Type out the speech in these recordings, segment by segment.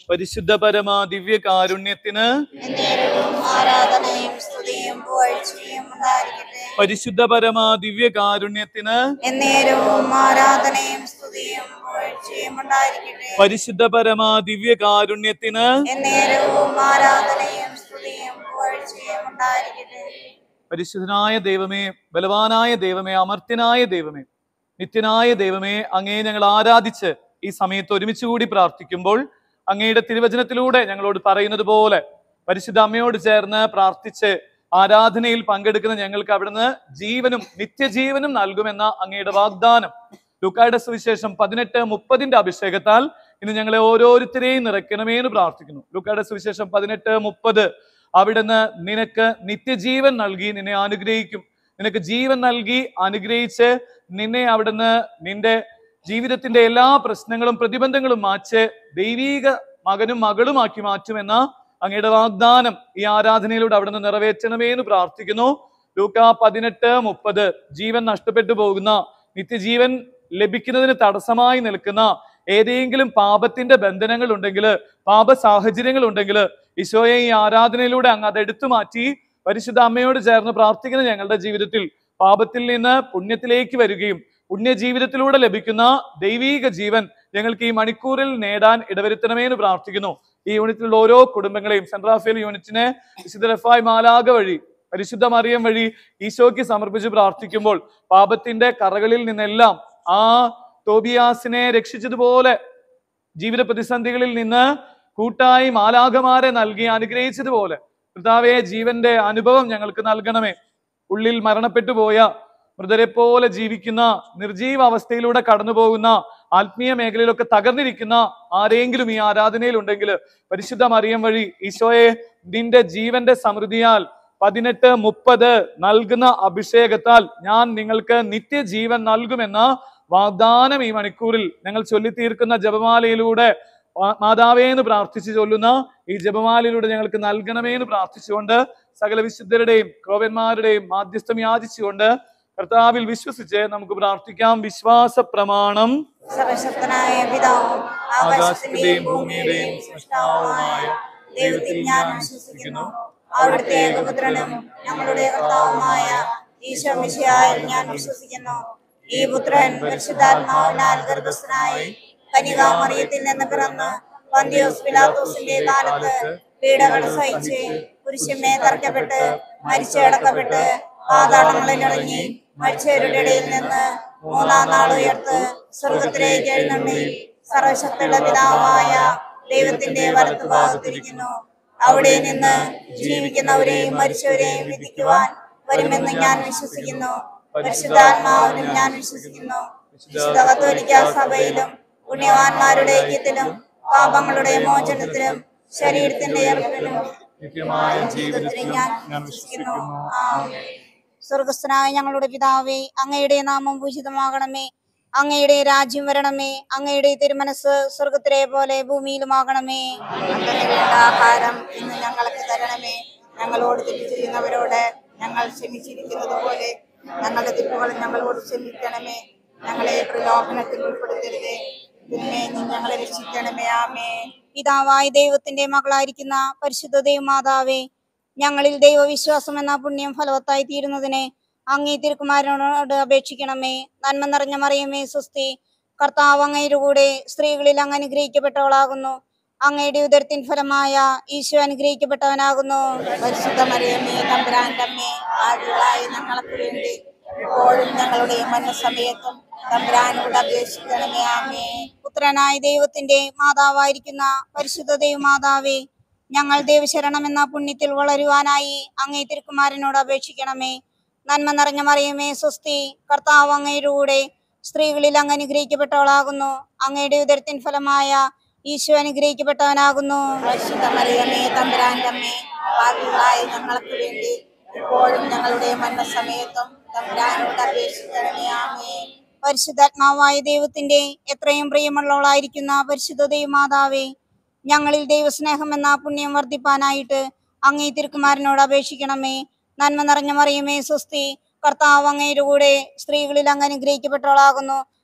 പരിശുദ്ധ പരമാ ദിവ്യ കാരുണ്യത്തിന് എന്നേരവും ആരാധനയും സ്തുതിയും പുകഴ്ചയും ഉണ്ടായിരിക്കട്ടെ പരിശുദ്ധ പരമാ ദിവ്യ കാരുണ്യത്തിന് എന്നേരവും ആരാധനയും സ്തുതിയും പുകഴ്ചയും ഉണ്ടായിരിക്കട്ടെ പരിശുദ്ധ പരമാ ദിവ്യ കാരുണ്യത്തിന് എന്നേരവും ആരാധനയും സ്തുതിയും പുകഴ്ചയും ഉണ്ടായിരിക്കട്ടെ പരിശുദ്ധനായ ദൈവമേ ബലവാനായ ദൈവമേ അമർത്യനായ ദൈവമേ നിത്യനായ ദൈവമേ അങ്ങയെ ഞങ്ങൾ ആരാധിച്ച് ഈ സമയത്ത് ഒരുമിച്ച് കൂടി പ്രാർത്ഥിക്കുമ്പോൾ അങ്ങയുടെ തിരുവചനത്തിലൂടെ ഞങ്ങളോട് പറയുന്നത് പോലെ പരിശുദ്ധ അമ്മയോട് ചേർന്ന് പ്രാർത്ഥിച്ച് ആരാധനയിൽ പങ്കെടുക്കുന്ന ഞങ്ങൾക്ക് അവിടുന്ന് ജീവനും നിത്യജീവനും നൽകുമെന്ന അങ്ങയുടെ വാഗ്ദാനം ലൂക്കായുടെ സുവിശേഷം പതിനെട്ട് മുപ്പതിന്റെ അഭിഷേകത്താൽ ഇന്ന് ഞങ്ങളെ ഓരോരുത്തരെയും നിറയ്ക്കണമേ എന്ന് പ്രാർത്ഥിക്കുന്നു ലൂക്കായുടെ സുവിശേഷം പതിനെട്ട് മുപ്പത് അവിടുന്ന് നിനക്ക് നിത്യജീവൻ നൽകി നിന്നെ അനുഗ്രഹിക്കും നിനക്ക് ജീവൻ നൽകി അനുഗ്രഹിച്ച് നിന്നെ അവിടുന്ന് നിന്റെ ജീവിതത്തിന്റെ എല്ലാ പ്രശ്നങ്ങളും പ്രതിബന്ധങ്ങളും മാച്ച് ദൈവീക മകനും മകളുമാക്കി മാറ്റുമെന്ന അങ്ങയുടെ വാഗ്ദാനം ഈ ആരാധനയിലൂടെ അവിടുന്ന് നിറവേറ്റണമേ എന്ന് പ്രാർത്ഥിക്കുന്നു ലൂക്ക പതിനെട്ട് മുപ്പത് ജീവൻ നഷ്ടപ്പെട്ടു പോകുന്ന നിത്യജീവൻ ലഭിക്കുന്നതിന് തടസ്സമായി നിൽക്കുന്ന ഏതെങ്കിലും പാപത്തിന്റെ ബന്ധനങ്ങൾ ഉണ്ടെങ്കിൽ പാപ സാഹചര്യങ്ങൾ ഉണ്ടെങ്കിൽ ഈശോയെ ഈ ആരാധനയിലൂടെ അങ്ങ് അത് എടുത്തു മാറ്റി പരിശുദ്ധ അമ്മയോട് ചേർന്ന് പ്രാർത്ഥിക്കുന്ന ഞങ്ങളുടെ ജീവിതത്തിൽ പാപത്തിൽ നിന്ന് പുണ്യത്തിലേക്ക് വരികയും പുണ്യ ജീവിതത്തിലൂടെ ലഭിക്കുന്ന ദൈവീക ജീവൻ ഞങ്ങൾക്ക് ഈ മണിക്കൂറിൽ നേടാൻ ഇടവരുത്തണമേ എന്ന് പ്രാർത്ഥിക്കുന്നു ഈ യൂണിറ്റിലുള്ള ഓരോ കുടുംബങ്ങളെയും സെൻട്രൽ റാഫേൽ യൂണിറ്റിനെ വിശുദ്ധ റഫായ് മാലാക വഴി പരിശുദ്ധ മറിയം വഴി ഈശോയ്ക്ക് സമർപ്പിച്ച് പ്രാർത്ഥിക്കുമ്പോൾ പാപത്തിന്റെ കറകളിൽ നിന്നെല്ലാം ആ തോബിയാസിനെ രക്ഷിച്ചതുപോലെ ജീവിത പ്രതിസന്ധികളിൽ നിന്ന് കൂട്ടായി മാലാഖമാരെ നൽകി അനുഗ്രഹിച്ചതുപോലെ കർത്താവെ ജീവന്റെ അനുഭവം ഞങ്ങൾക്ക് നൽകണമേ ഉള്ളിൽ മരണപ്പെട്ടു പോയ മൃതരെ പോലെ ജീവിക്കുന്ന നിർജീവ അവസ്ഥയിലൂടെ കടന്നു പോകുന്ന ആത്മീയ മേഖലയിലൊക്കെ തകർന്നിരിക്കുന്ന ആരെങ്കിലും ഈ ആരാധനയിൽ ഉണ്ടെങ്കിൽ പരിശുദ്ധ മറിയം വഴി ഈശോയെ നിന്റെ ജീവന്റെ സമൃദ്ധിയാൽ പതിനെട്ട് മുപ്പത് നൽകുന്ന അഭിഷേകത്താൽ ഞാൻ നിങ്ങൾക്ക് നിത്യജീവൻ നൽകുമെന്ന വാഗ്ദാനം ഈ മണിക്കൂറിൽ ഞങ്ങൾ ചൊല്ലിത്തീർക്കുന്ന ജപമാലയിലൂടെ മാ- മാതാവേ എന്ന് പ്രാർത്ഥിച്ച് ചൊല്ലുന്ന ഈ ജപമാലയിലൂടെ ഞങ്ങൾക്ക് നൽകണമേ എന്ന് പ്രാർത്ഥിച്ചുകൊണ്ട് സകല വിശുദ്ധരുടെയും ക്രോവന്മാരുടെയും മാധ്യസ്ഥം യാചിച്ചുകൊണ്ട് കർത്താവിൽ വിശ്വസിച്ച് നമുക്ക് പ്രാർത്ഥിക്കാം വിശ്വാസ പ്രമാണം സർവശക്തനായ പിതാവും ആകാശത്തിന്റെയും ഭൂമിയുടെയും സൃഷ്ടാവുമായ ദൈവത്തിൽ ഞാൻ വിശ്വസിക്കുന്നു അവിടുത്തെ ഏകപുത്രനും ഞങ്ങളുടെ കർത്താവുമായ ഈശോ മിശിഹായിൽ ഞാൻ വിശ്വസിക്കുന്നു ഈ പുത്രൻ പരിശുദ്ധാത്മാവിനാൽ ഗർഭസ്ഥനായി കനികാമറിയത്തിൽ നിന്ന് പിറന്ന് പന്തിയോസ് പിലാത്തോസിന്റെ കാലത്ത് പീഡകൾ സഹിച്ച് കുരിശുമേ തറയ്ക്കപ്പെട്ട് മരിച്ചടക്കപ്പെട്ട് പാതാളങ്ങളിൽ ഇറങ്ങി മരിച്ചവരുടെ ഇടയിൽ നിന്ന് മൂന്നാം നാൾ ഉയർത്ത് സ്വർഗത്തിലേക്ക് എഴുന്നള്ളി സർവശക്തിയുള്ള പിതാവായ ദൈവത്തിന്റെ വലത്ത് ഭാഗത്തിരിക്കുന്നു അവിടെ നിന്ന് ജീവിക്കുന്നവരെയും മരിച്ചവരെയും വിധിക്കുവാൻ വരുമെന്ന് ഞാൻ വിശ്വസിക്കുന്നു പരിശുദ്ധാത്മാവിനും ഞാൻ വിശ്വസിക്കുന്നു വിശുദ്ധ കത്തോലിക്ക സഭയിലും പുണ്യവാന്മാരുടെ ഐക്യത്തിലും പാപങ്ങളുടെ മോചനത്തിലും ശരീരത്തിന്റെ ഉയർപ്പിലും നിത്യമായ ജീവിതത്തിൽ ഞാൻ വിശ്വസിക്കുന്നു ആമേൻ. സ്വർഗസ്ഥനായ ഞങ്ങളുടെ പിതാവേ അങ്ങയുടെ നാമം പൂജിതമാകണമേ അങ്ങയുടെ രാജ്യം വരണമേ അങ്ങയുടെ തിരുമനസ് സ്വർഗത്തിലെ പോലെ ഭൂമിയിലുമാകണമേ അന്നത്തെ വേണ്ട ആഹാരം ഇന്ന് ഞങ്ങൾക്ക് തരണമേ ഞങ്ങളോട് തെറ്റ് ചെയ്യുന്നവരോട് ഞങ്ങൾ ക്ഷമിച്ചിരിക്കുന്നത് പോലെ ഞങ്ങളുടെ തെറ്റുകൾ ഞങ്ങളോട് ക്ഷമിക്കണമേ ഞങ്ങളെ പ്രലോഭനത്തിൽ ഉൾപ്പെടുത്തരുതേ പിന്നെ ഞങ്ങളെ രക്ഷിക്കണമേ ആമേ പിതാവായ ദൈവത്തിന്റെ മകളായിരിക്കുന്ന പരിശുദ്ധ ദൈവമാതാവേ ഞങ്ങളിൽ ദൈവവിശ്വാസം എന്ന പുണ്യം ഫലവത്തായി തീരുന്നതിനെ അങ്ങേ തിരുക്കുമാരനോട് അപേക്ഷിക്കണമേ നന്മ നിറഞ്ഞ മറിയമേ സുസ്തി കർത്താവ് അങ്ങയുടെ കൂടെ സ്ത്രീകളിൽ അങ്ങ് അനുഗ്രഹിക്കപ്പെട്ടവളാകുന്നു അങ്ങയുടെ ഉദരത്തിൻ ഫലമായ ഈശോ അനുഗ്രഹിക്കപ്പെട്ടവനാകുന്നു പരിശുദ്ധ മറിയമ്മേ തമ്പുരാന്റെ അമ്മേ ആദികളായ ഞങ്ങൾക്ക് വേണ്ടി ഇപ്പോഴും ഞങ്ങളുടെ മരണസമയത്തും തമ്പുരാനോട് അപേക്ഷിക്കണമേ ആമേ പുത്രനായ ദൈവത്തിന്റെ മാതാവായിരിക്കുന്ന പരിശുദ്ധ ദൈവമാതാവേ ഞങ്ങൾ ദൈവശരണം എന്ന പുണ്യത്തിൽ വളരുവാനായി അങ്ങേ തിരുക്കുമാരനോട് അപേക്ഷിക്കണമേ നന്മ നിറഞ്ഞ മറിയമേ സ്വസ്തി കർത്താവ് അങ്ങയുടെ കൂടെ സ്ത്രീകളിൽ അങ്ങ് അനുഗ്രഹിക്കപ്പെട്ടവളാകുന്നു അങ്ങയുടെ ഉദരത്തിൻ ഫലമായ ഈശോ അനുഗ്രഹിക്കപ്പെട്ടവനാകുന്നു പരിശുദ്ധ മറിയമേ തമ്പുരാന്റെ അമ്മേ പാപികളായ ഞങ്ങൾക്ക് വേണ്ടി ഇപ്പോഴും ഞങ്ങളുടെ മരണസമയത്തും തമ്പുരാനോട് അപേക്ഷിക്കണമേ ആമേ പരിശുദ്ധാത്മാവായ ദൈവത്തിന്റെ എത്രയും പ്രിയമുള്ളവളായിരിക്കുന്ന പരിശുദ്ധ ദൈവമാതാവേ ഞങ്ങളിൽ ദൈവസ്നേഹം എന്ന പുണ്യം വർദ്ധിപ്പാനായിട്ട് അങ്ങേ തിരുക്കുമാരനോട് അപേക്ഷിക്കണമേ നന്മ നിറഞ്ഞ മറിയമേ സ്വസ്തി കർത്താവ് അങ്ങയുടെ കൂടെ സ്ത്രീകളിൽ അങ്ങ് അനുഗ്രഹിക്കപ്പെട്ടവളാകുന്നു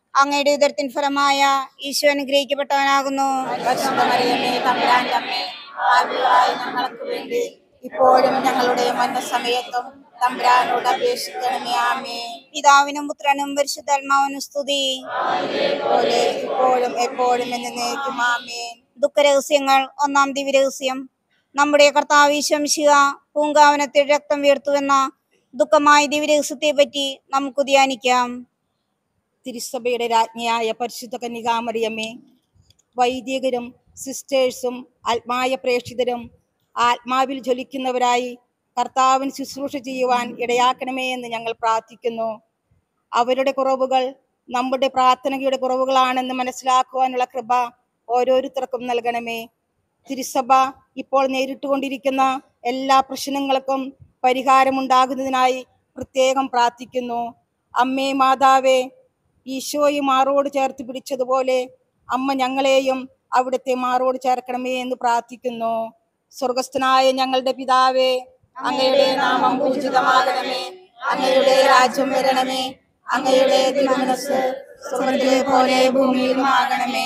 അങ്ങയുടെ ഉദരത്തിൻ ഫലമായ ഈശോ അനുഗ്രഹിക്കപ്പെട്ടവനാകുന്നു പരിശുദ്ധമറിയമേ തമ്പുരാന്റെ അമ്മേ പാപികളായ ഞങ്ങൾക്ക് വേണ്ടി ഇപ്പോഴും ഞങ്ങളുടെ മരണസമയത്തും തമ്പുരാനോട് അപേക്ഷിക്കണമേ ആമേ പിതാവിനും പുത്രനും പരിശുദ്ധാത്മാവിനും സ്തുതി പോലെ ഇപ്പോഴും എപ്പോഴും എന്ന് നേക്കും ആമേ ദുഃഖരഹസ്യങ്ങൾ ഒന്നാം ദിവ്യരഹസ്യം നമ്മുടെ കർത്താവ് ഈശംശിക പൂങ്കാവനത്തിൽ രക്തം വീർത്തുവെന്ന ദുഃഖമായ ദിവ്യരഹസ്യത്തെ പറ്റി നമുക്ക് ധ്യാനിക്കാം തിരുസഭയുടെ രാജ്ഞിയായ പരിശുദ്ധ കന്യകാമറിയമ്മേ വൈദികരും സിസ്റ്റേഴ്സും ആത്മായ പ്രേക്ഷിതരും ആത്മാവിൽ ജ്വലിക്കുന്നവരായി കർത്താവിന് ശുശ്രൂഷ ചെയ്യുവാൻ ഇടയാക്കണമേ എന്ന് ഞങ്ങൾ പ്രാർത്ഥിക്കുന്നു അവരുടെ കുറവുകൾ നമ്മുടെ പ്രാർത്ഥനയുടെ കുറവുകളാണെന്ന് മനസ്സിലാക്കുവാനുള്ള കൃപ ഓരോരുത്തർക്കും നൽകണമേ തിരുസഭ ഇപ്പോൾ നേരിട്ടുകൊണ്ടിരിക്കുന്ന എല്ലാ പ്രശ്നങ്ങൾക്കും പരിഹാരമുണ്ടാകുന്നതിനായി പ്രത്യേകം പ്രാർത്ഥിക്കുന്നു അമ്മേ മാതാവേ ഈശോയെ മാറോട് ചേർത്ത് പിടിച്ചതുപോലെ അമ്മ ഞങ്ങളെയും അവിടുത്തെ മാറോട് ചേർക്കണമേ എന്ന് പ്രാർത്ഥിക്കുന്നു സ്വർഗസ്ഥനായ ഞങ്ങളുടെ പിതാവേ അങ്ങയുടെ നാമം പൂജിതമാകണമേ അങ്ങയുടെ രാജ്യം വരണമേ അങ്ങയുടെ തിരുമനസ് സ്വർഗത്തിലെ പോലെ ഭൂമിയിലും ആകണമേ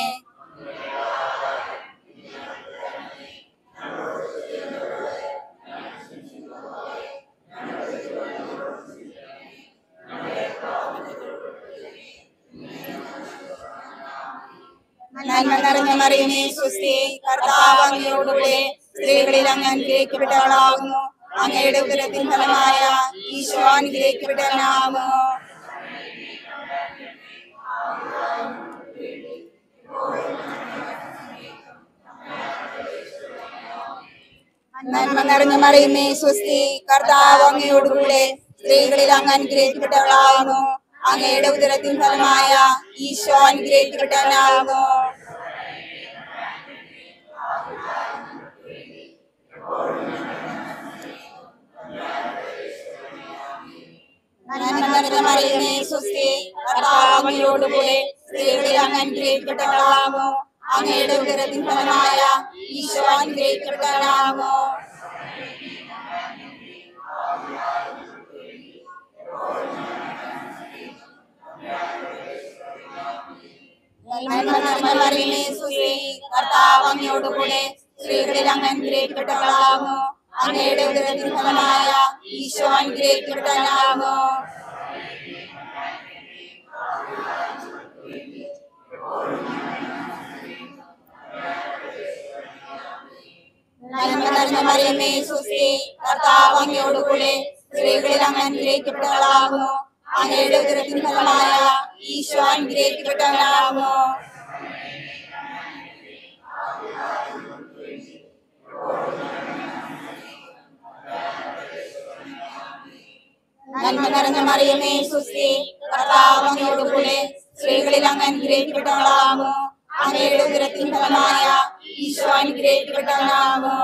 നന്മ നിറഞ്ഞ മറിയമേ സ്വസ്തി കർത്താവ് അങ്ങയോടുകൂടെ സ്ത്രീകളിൽ അങ്ങ് അനുഗ്രഹിക്കപ്പെട്ടവളാകുന്നു അങ്ങയുടെ ഉദരത്തിൻ ഫലമായ ഈശോ അനുഗ്രഹിക്കപ്പെട്ടവനാകുന്നു നന്മ നിറഞ്ഞ മറിയമേ സ്വസ്തി കർത്താവ് അങ്ങയോടുകൂടെ സ്ത്രീകളിൽ അങ്ങ് അനുഗ്രഹിക്കപ്പെട്ടവളാകുന്നു അങ്ങയുടെ ഉദരത്തിൻ ഫലമായ ഈശോ അനുഗ്രഹിക്കപ്പെട്ടവനാകുന്നു നന്മ നിറഞ്ഞ മറിയമേ സ്വസ്തി കർത്താവ് അങ്ങയോടുകൂടെ സ്ത്രീകളിൽ അങ്ങ് അനുഗ്രഹിക്കപ്പെട്ടവളാകുന്നു അങ്ങയുടെ ഉദരത്തിൻ ഫലമായ ഈശോ അനുഗ്രഹിക്കപ്പെട്ടവനാകുന്നു നന്മ നിറഞ്ഞ മറിയമേ സ്വസ്തി കർത്താവ് അങ്ങയോടുകൂടെ സ്ത്രീകളിൽ അങ്ങ് അനുഗ്രഹിക്കപ്പെട്ടവളാകുന്നു അങ്ങയുടെ ഉദരത്തിൻ ഫലമായ ഈശോ അനുഗ്രഹിക്കപ്പെട്ടവനാകുന്നു നന്മ നിറഞ്ഞ മറിയമേ സ്വസ്തി കർത്താവ് അങ്ങയോടുകൂടെ സ്ത്രീകളിൽ അങ്ങ് അനുഗ്രഹിക്കപ്പെട്ടവളാകുന്നു അങ്ങയുടെ ഉദരത്തിൻ ഫലമായ ഈശോ അനുഗ്രഹിക്കപ്പെട്ടവനാകുന്നു നന്മ നിറഞ്ഞ മറിയമേ സ്വസ്തി കർത്താവ് അങ്ങയോടുകൂടെ സ്ത്രീകളിൽ അങ്ങ് അനുഗ്രഹിക്കപ്പെട്ടവളാകുന്നു അങ്ങയുടെ ഉദരത്തിൻ ഫലമായ ഈശോ അനുഗ്രഹിക്കപ്പെട്ടവനാകുന്നു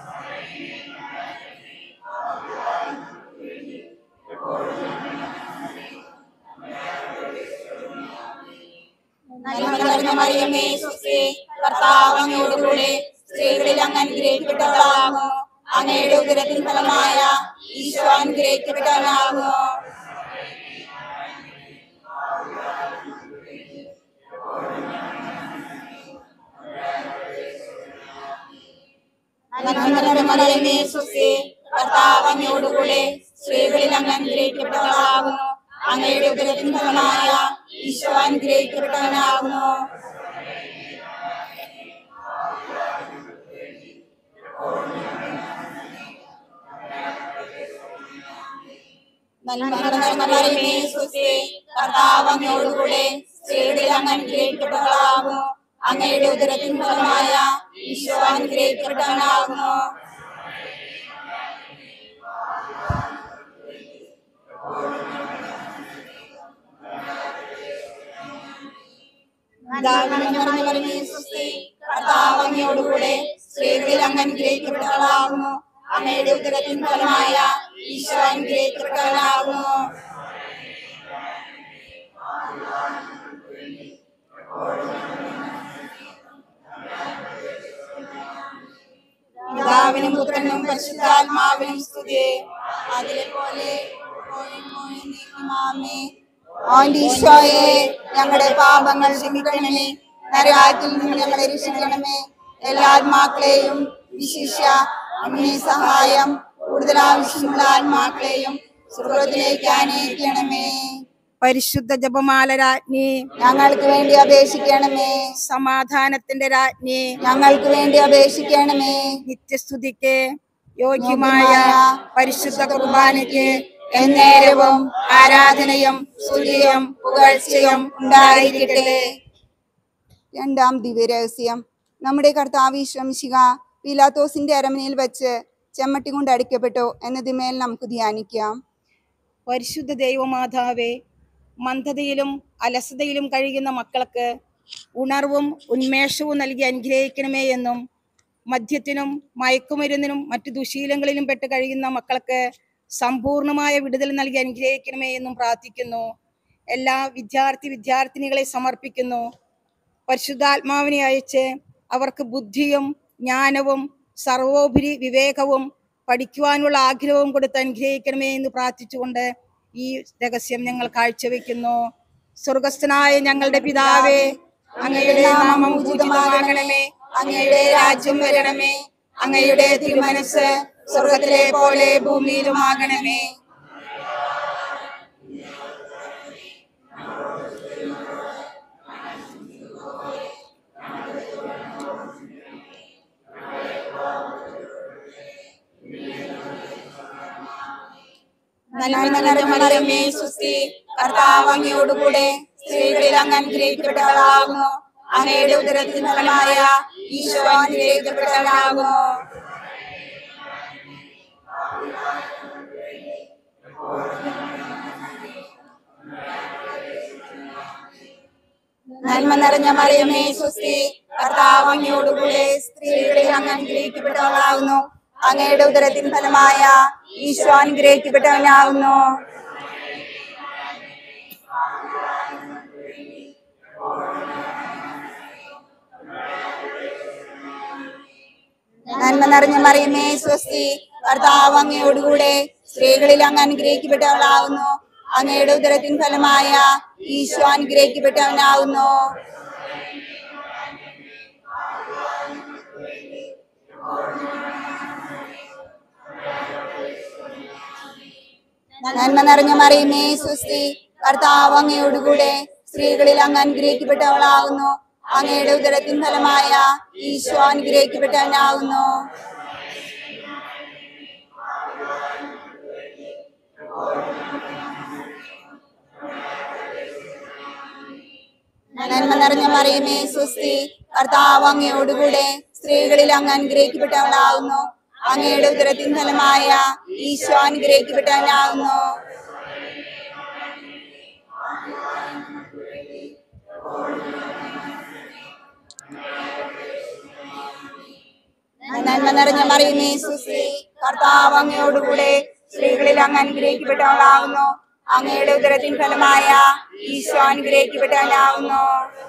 നന്മ നിറഞ്ഞ മറിയമേ സ്വസ്തി കർത്താവ് അങ്ങയോടുകൂടെ സ്ത്രീകളിൽ അങ്ങ് അനുഗ്രഹിക്കപ്പെട്ടവളാകുന്നു അങ്ങയുടെ ഉദരത്തിൻ ഫലമായ ഈശോ അനുഗ്രഹിക്കപ്പെട്ടവനാകുന്നു നന്മ നിറഞ്ഞ മറിയമേ സ്വസ്തി കർത്താവ് അങ്ങയോടുകൂടെ സ്ത്രീകളിൽ അങ്ങ് അനുഗ്രഹിക്കപ്പെട്ടവളാകുന്നു അങ്ങയുടെ ഉദരത്തിൻ ഫലമായ ഈശോ അനുഗ്രഹിക്കപ്പെട്ടവനാകുന്നു നന്മ നിറഞ്ഞ മറിയമേ സ്വസ്തി കർത്താവ് അങ്ങയോടുകൂടെ സ്ത്രീകളിൽ അങ്ങ് അനുഗ്രഹിക്കപ്പെട്ടവളാകുന്നു അങ്ങയുടെ ഉദരത്തിൻ ഫലമായ ഈശോ അനുഗ്രഹിക്കപ്പെട്ടവനാകുന്നു കർത്താവ് അങ്ങയോടുകൂടെ സ്ത്രീകളിൽ അങ്ങ് അനുഗ്രഹിക്കപ്പെട്ടവളാകുന്നു അങ്ങയുടെ ഉദരത്തിൻ ഫലമായ ഈശോ അനുഗ്രഹിക്കപ്പെട്ടവനാകുന്നു പിതാവിനും പുത്രനും പരിശുദ്ധാത്മാവിനും സ്തുതി അതിലെ പോലെ ഇപ്പോഴും എപ്പോഴും എന്നേക്കും ആമേൻ. ആന്റെ ഈശോയെ ഞങ്ങളുടെ പാപങ്ങൾ ക്ഷമിക്കണമേ നരകാറ്റിൽ നിന്ന് ഞങ്ങളെ രക്ഷിക്കണമേ എല്ലാ ആത്മാക്കളെയും വിശിഷ്യ അമ്മേ സഹായം കൂടുതൽ ആവശ്യമുള്ള ആത്മാക്കളെയും സ്വർഗത്തിലേക്ക് അനയിക്കണമേ പരിശുദ്ധ ജപമാല രാജ്ഞി ഞങ്ങൾക്ക് വേണ്ടി അപേക്ഷിക്കണമേ സമാധാനത്തിന്റെ രാജ്ഞി ഞങ്ങൾക്ക് വേണ്ടി അപേക്ഷിക്കണമേ നിത്യസ്തുതിക്ക് യോഗ്യമായ പരിശുദ്ധ കുർബാനയ്ക്ക് എന്നേരവും ആരാധനയും സ്തുതിയും പുകഴ്ചയും ഉണ്ടായിരിക്കട്ടെ രണ്ടാം ദിവ്യരഹസ്യം നമ്മുടെ കർത്താവ് വിശ്രമിശിക പീലാത്തോസിന്റെ അരമനയിൽ വെച്ച് ചെമ്മട്ടി കൊണ്ട് അടിക്കപ്പെട്ടു എന്നതിന്മേൽ നമുക്ക് ധ്യാനിക്കാം പരിശുദ്ധ ദൈവമാതാവേ മന്ദതയിലും അലസതയിലും കഴിയുന്ന മക്കൾക്ക് ഉണർവും ഉന്മേഷവും നൽകി അനുഗ്രഹിക്കണമേ എന്നും മദ്യത്തിനും മയക്കുമരുന്നിനും മറ്റു ദുശീലങ്ങളിലും പെട്ട് കഴിയുന്ന മക്കൾക്ക് സമ്പൂർണമായ വിടുതൽ നൽകി അനുഗ്രഹിക്കണമേ എന്നും പ്രാർത്ഥിക്കുന്നു എല്ലാ വിദ്യാർത്ഥി വിദ്യാർത്ഥിനികളെ സമർപ്പിക്കുന്നു പരിശുദ്ധാത്മാവിനെ അയച്ച് അവർക്ക് ബുദ്ധിയും ജ്ഞാനവും സർവോപരി വിവേകവും പഠിക്കുവാനുള്ള ആഗ്രഹവും കൊടുത്ത് അനുഗ്രഹിക്കണമേ എന്ന് പ്രാർത്ഥിച്ചുകൊണ്ട് ഈ രഹസ്യം ഞങ്ങൾ കാഴ്ചവെക്കുന്നു സ്വർഗസ്ഥനായ ഞങ്ങളുടെ പിതാവേ അങ്ങയുടെ നാമം ഉചിതമാകണമേ അങ്ങയുടെ രാജ്യം വരണമേ അങ്ങയുടെ തിരുമനസ് സ്വർഗത്തിലെ പോലെ ഭൂമിയിലുമാകണമേ നന്മ നിറഞ്ഞ മറിയമേ സുസ്തി കർത്താവ് അങ്ങയോടുകൂടെ സ്ത്രീകളിൽ അങ്ങ് അനുഗ്രഹിക്കപ്പെട്ടവളാകുന്നു അങ്ങയുടെ ഉദരത്തിന് ഫലമായ ഈശോ അനുഗ്രഹിക്കപ്പെട്ടവളാകുന്നു നന്മ നിറഞ്ഞ മറിയമേ സുസ്തി കർത്താവ് അങ്ങയോടുകൂടെ സ്ത്രീകളിൽ അങ്ങ് അനുഗ്രഹിക്കപ്പെട്ടവളാകുന്നു അങ്ങയുടെ ഉദരത്തിന് ഫലമായ ഈശോ അനുഗ്രഹിക്കപ്പെട്ടവനാകുന്നു നന്മ നിറഞ്ഞ മറിയമേ സ്വസ്തി കർത്താവ് അങ്ങയോടുകൂടെ സ്ത്രീകളിൽ അങ്ങ് അനുഗ്രഹിക്കപ്പെട്ടവളാകുന്നു അങ്ങയുടെ ഉദരത്തിൻ ഫലമായ ഈശോ അനുഗ്രഹിക്കപ്പെട്ടവനാകുന്നു നന്മ നിറഞ്ഞ മറിയമേ സ്വസ്തി കർത്താവ് അങ്ങയോടുകൂടെ സ്ത്രീകളിൽ അങ്ങ് അനുഗ്രഹിക്കപ്പെട്ടവളാകുന്നു അങ്ങയുടെ ഉദരത്തിൻ ഫലമായ ഈശോ അനുഗ്രഹിക്കപ്പെട്ടവനാകുന്നു നന്മ നിറഞ്ഞ മറിയമേ സ്വസ്തി കർത്താവ് അങ്ങയോടുകൂടെ സ്ത്രീകളിൽ അങ്ങ് അനുഗ്രഹിക്കപ്പെട്ടവളാകുന്നു അങ്ങയുടെ ഉദരത്തിൻ ഫലമായ ഈശോ അനുഗ്രഹിക്കപ്പെട്ടവനാകുന്നു നന്മ നിറഞ്ഞ മറിയമേ സുസ്ത്രീ കർത്താവ് അങ്ങയോടുകൂടെ സ്ത്രീകളിൽ അങ്ങ് അനുഗ്രഹിക്കപ്പെട്ടവളാകുന്നു അങ്ങയുടെ ഉദരത്തിൻ ഫലമായ ഈശോ അനുഗ്രഹിക്കപ്പെട്ടവനാകുന്നു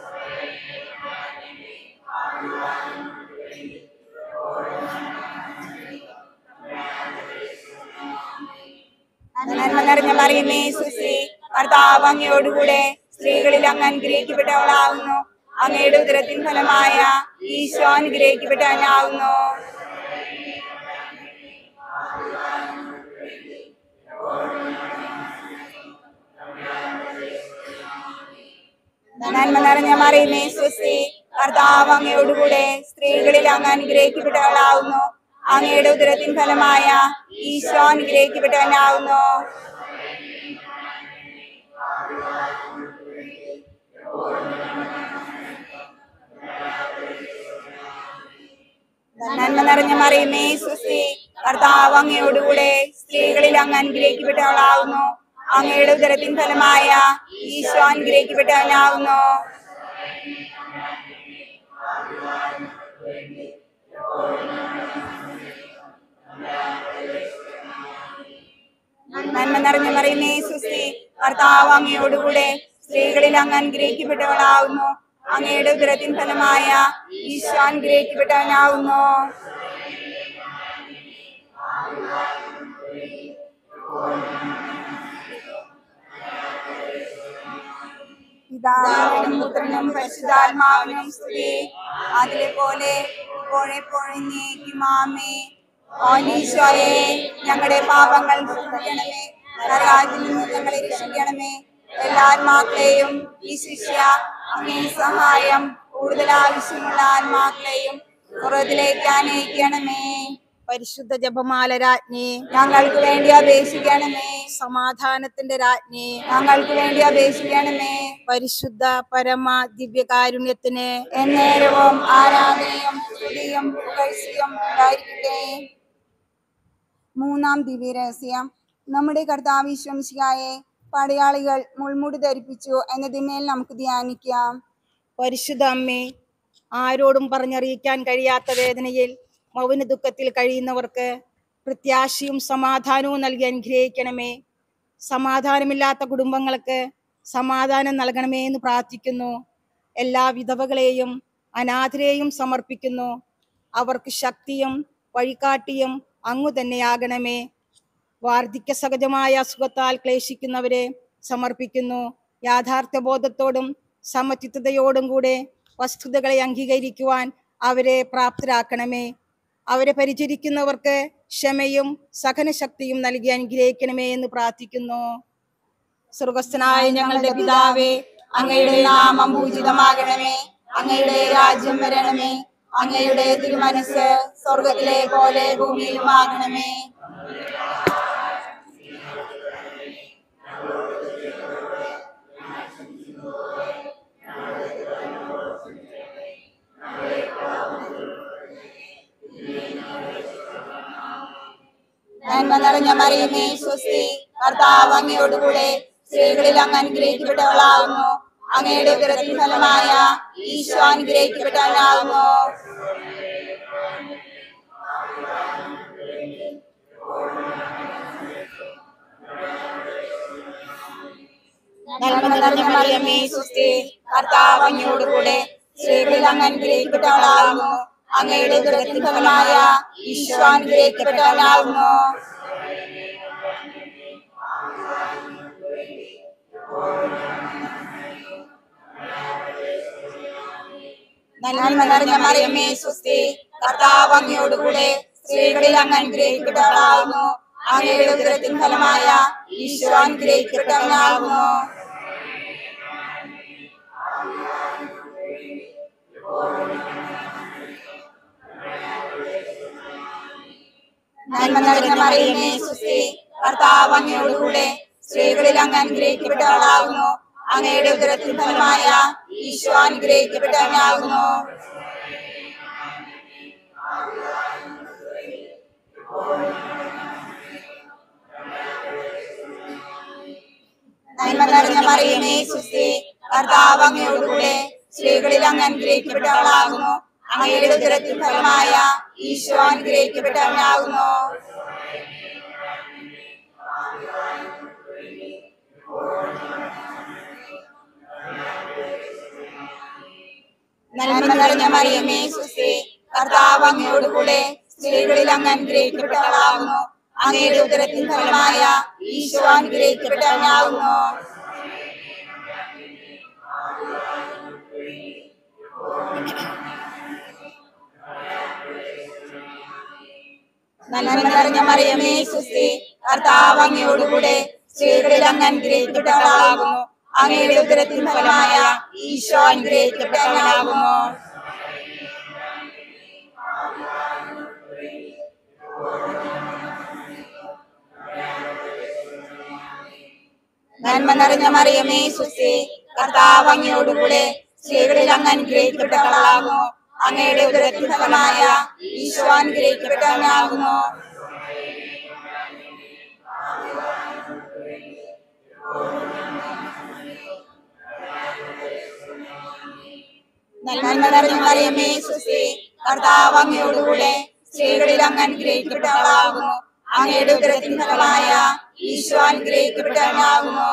നന്മ നിറഞ്ഞ മറിയമേ സുസ്ത്രീ കർത്താവ് അങ്ങയോടുകൂടെ സ്ത്രീകളിൽ അങ്ങ് അനുഗ്രഹിക്കപ്പെട്ടവളാകുന്നു അങ്ങയുടെ ഉദരത്തിൻ ഫലമായ ഈശോ അനുഗ്രഹിക്കപ്പെട്ടവനാകുന്നു നന്മ നിറഞ്ഞ മറിയമേ സ്വസ്തി കർത്താവ് അങ്ങയോടുകൂടെ സ്ത്രീകളിൽ അങ്ങ് അനുഗ്രഹിക്കപ്പെട്ടവളാകുന്നു അങ്ങയുടെ ഉദരത്തിൻ ഫലമായ ഈശോ അനുഗ്രഹിക്കപ്പെട്ടവനാകുന്നു നന്മ നിറഞ്ഞ മറിയമേ സ്വസ്തി കർത്താവ് അങ്ങയോടുകൂടെ സ്ത്രീകളിൽ അങ്ങ് അനുഗ്രഹിക്കപ്പെട്ടവളാകുന്നു അങ്ങയുടെ ഉദരത്തിൻ ഫലമായ ഈശോ അനുഗ്രഹിക്കപ്പെട്ടവനാകുന്നു നന്മ നിറഞ്ഞ മറിയമേ സുസ്തി കർത്താവ് അങ്ങയോടുകൂടെ സ്ത്രീകളിൽ അങ്ങ് അനുഗ്രഹിക്കപ്പെട്ടവളാകുന്നു അങ്ങയുടെ ഉദരത്തിൻ ഫലമായ ഈശോ അനുഗ്രഹിക്കപ്പെട്ടവനാകുന്നു പിതാവിനും പുത്രനും പരിശുദ്ധാത്മാവിനും സ്തുതി അതിലെ പോലെ ഇപ്പോഴെപ്പോഴും നീക്കുമാമേ ഓനീശോയെ ഞങ്ങളുടെ പാപങ്ങൾ ക്ഷമിക്കണമേ നരകാറ്റിൽ നിന്ന് ഞങ്ങളെ രക്ഷിക്കണമേ എല്ലാ ആത്മാക്കളെയും ഈ ശിക്ഷ അങ്ങേ സഹായം കൂടുതൽ ആവശ്യമുള്ള ആത്മാക്കളെയും പുറത്തിലേക്ക് അനയിക്കണമേ പരിശുദ്ധ ജപമാല രാജ്ഞി ഞങ്ങൾക്ക് വേണ്ടി അപേക്ഷിക്കണമേ സമാധാനത്തിന്റെ രാജ്ഞി ഞങ്ങൾക്ക് വേണ്ടി അപേക്ഷിക്കണമേ പരിശുദ്ധ പരമ ദിവ്യകാരുണ്യത്തിന് എന്നേരവും ആരാധനയും സ്തുതിയും പുകഴ്ചയും ഉണ്ടായിരിക്കട്ടെ മൂന്നാം ദിവ്യരഹസ്യം നമ്മുടെ കർത്താവ് വിശ്വംശിയായെ പടയാളികൾ മുൾമുടി ധരിപ്പിച്ചു എന്നതിന്മേൽ നമുക്ക് ധ്യാനിക്കാം പരിശുദ്ധ അമ്മേ ആരോടും പറഞ്ഞറിയിക്കാൻ കഴിയാത്ത വേദനയിൽ മൗന ദുഃഖത്തിൽ കഴിയുന്നവർക്ക് പ്രത്യാശയും സമാധാനവും നൽകി അനുഗ്രഹിക്കണമേ സമാധാനമില്ലാത്ത കുടുംബങ്ങൾക്ക് സമാധാനം നൽകണമേ എന്ന് പ്രാർത്ഥിക്കുന്നു എല്ലാ വിധവകളെയും അനാഥരെയും സമർപ്പിക്കുന്നു അവർക്ക് ശക്തിയും വഴികാട്ടിയും അങ്ങു തന്നെയാകണമേ വാർദ്ധക്യ സഹജമായ അസുഖത്താൽ ക്ലേശിക്കുന്നവരെ സമർപ്പിക്കുന്നു യാഥാർത്ഥ്യ ബോധത്തോടും സമചിത്തതയോടും കൂടെ വസ്തുതകളെ അംഗീകരിക്കുവാൻ അവരെ പ്രാപ്തരാക്കണമേ അവരെ പരിചരിക്കുന്നവർക്ക് ക്ഷമയും സഹനശക്തിയും നൽകി അനുഗ്രഹിക്കണമേ എന്ന് പ്രാർത്ഥിക്കുന്നു സ്വർഗസ്ഥനായ ഞങ്ങളുടെ പിതാവേ അങ്ങയുടെ നാമം പൂജിതമാകണമേ അങ്ങയുടെ രാജ്യം വരണമേ അങ്ങയുടെ തിരുമനസ് സ്വർഗത്തിലെ പോലെ ഭൂമിയിലുമാകണമേ നന്മ നിറഞ്ഞ മറിയമേ സ്വസ്തി കർത്താവ് അങ്ങയോടുകൂടെ സ്ത്രീകളിൽ അങ്ങ് അനുഗ്രഹിക്കപ്പെട്ടവളാകുന്നു അങ്ങയുടെ ഉദരത്തിൻ ഫലമായ ഈശോ അനുഗ്രഹിക്കപ്പെട്ടവനാകുന്നു നന്മ നിറഞ്ഞ മറിയമേ സ്വസ്തി കർത്താവ് അങ്ങയോടുകൂടെ സ്ത്രീകളിൽ അങ്ങ് അനുഗ്രഹിക്കപ്പെട്ടവളാകുന്നു അങ്ങയുടെ ഉദരത്തിൻ ഫലമായ ഈശോ അനുഗ്രഹിക്കപ്പെട്ടവനാകുന്നു നന്മ നിറഞ്ഞ മറിയമേ സ്വസ്തി കർത്താവ് അങ്ങയോടുകൂടെ സ്ത്രീകളിൽ അങ്ങ് അനുഗ്രഹിക്കപ്പെട്ടവളാകുന്നു അങ്ങയുടെ ഉദരത്തിൻ ഫലമായ ഈശോ അനുഗ്രഹിക്കപ്പെട്ടവനാകുന്നു നന്മ നിറഞ്ഞ മറിയമേ സ്വസ്തി കർത്താവ് അങ്ങയോടുകൂടെ സ്ത്രീകളിൽ അങ്ങ് അനുഗ്രഹിക്കപ്പെട്ടവളാകുന്നു അങ്ങയുടെ ഉദരത്തിൻ ഫലമായ ഈശോ അനുഗ്രഹിക്കപ്പെട്ടവനാകുന്നു നന്മ നിറഞ്ഞ മറിയമേ സ്വസ്തി കർത്താവ് അങ്ങയോടുകൂടെ സ്ത്രീകളിൽ അങ്ങ് അനുഗ്രഹിക്കപ്പെട്ടവളാകുന്നു അങ്ങയുടെ ഉദരത്തിൻ ഫലമായ ഈശോ അനുഗ്രഹിക്കപ്പെട്ടവനാകുന്നു നന്മ നിറഞ്ഞ മറിയമേ സ്വസ്തി കർത്താവ് അങ്ങയോടുകൂടെ സ്ത്രീകളിൽ അങ്ങ് അനുഗ്രഹിക്കപ്പെട്ടവളാകുന്നു അങ്ങയുടെ ഉദരത്തിൻ ഫലമായ ഈശോ അനുഗ്രഹിക്കപ്പെട്ടവനാകുന്നു നന്മ നിറഞ്ഞ മറിയമേ സ്വസ്തി കർത്താവ് അങ്ങയോടുകൂടെ സ്ത്രീകളിൽ അങ്ങ് അനുഗ്രഹിക്കപ്പെട്ടവളാകുന്നു അങ്ങയുടെ ഉദരത്തിൻ ഫലമായ ഈശോ അനുഗ്രഹിക്കപ്പെട്ടവനാകുന്നു നന്മ നിറഞ്ഞ മറിയമേ സ്വസ്തി കർത്താവ് അങ്ങയോടുകൂടെ സ്ത്രീകളിൽ അങ്ങ് അനുഗ്രഹിക്കപ്പെട്ടവളാകുന്നു അങ്ങയുടെ ഉദരത്തിൻ ഫലമായ ഈശോ അനുഗ്രഹിക്കപ്പെട്ടവനാകുന്നു നന്മ നിറഞ്ഞ മറിയമേ സ്വസ്തി കർത്താവ് അങ്ങയോടുകൂടെ സ്ത്രീകളിൽ അങ്ങ് അനുഗ്രഹിക്കപ്പെട്ടവളാകുന്നു അങ്ങയുടെ ഉദരത്തിൻ ഫലമായ ഈശോ അനുഗ്രഹിക്കപ്പെട്ടവനാകുന്നു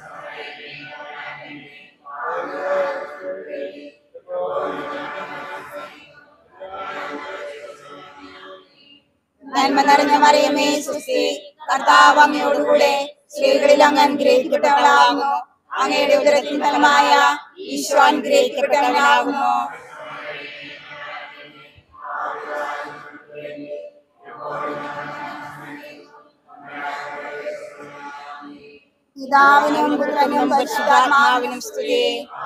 നന്മ നിറഞ്ഞ മറിയമേ സ്വസ്തി കർത്താവ് അങ്ങയോടുകൂടെ സ്ത്രീകളിൽ അങ്ങ് അനുഗ്രഹിക്കപ്പെട്ടവളാകുന്നു അങ്ങയുടെ ഉദരത്തിൻ ഫലമായ ഈശോ അനുഗ്രഹിക്കപ്പെട്ടവനാകുന്നു പിതാവിനും പുത്രനും പരിശുദ്ധാത്മാവിനും സ്തുതി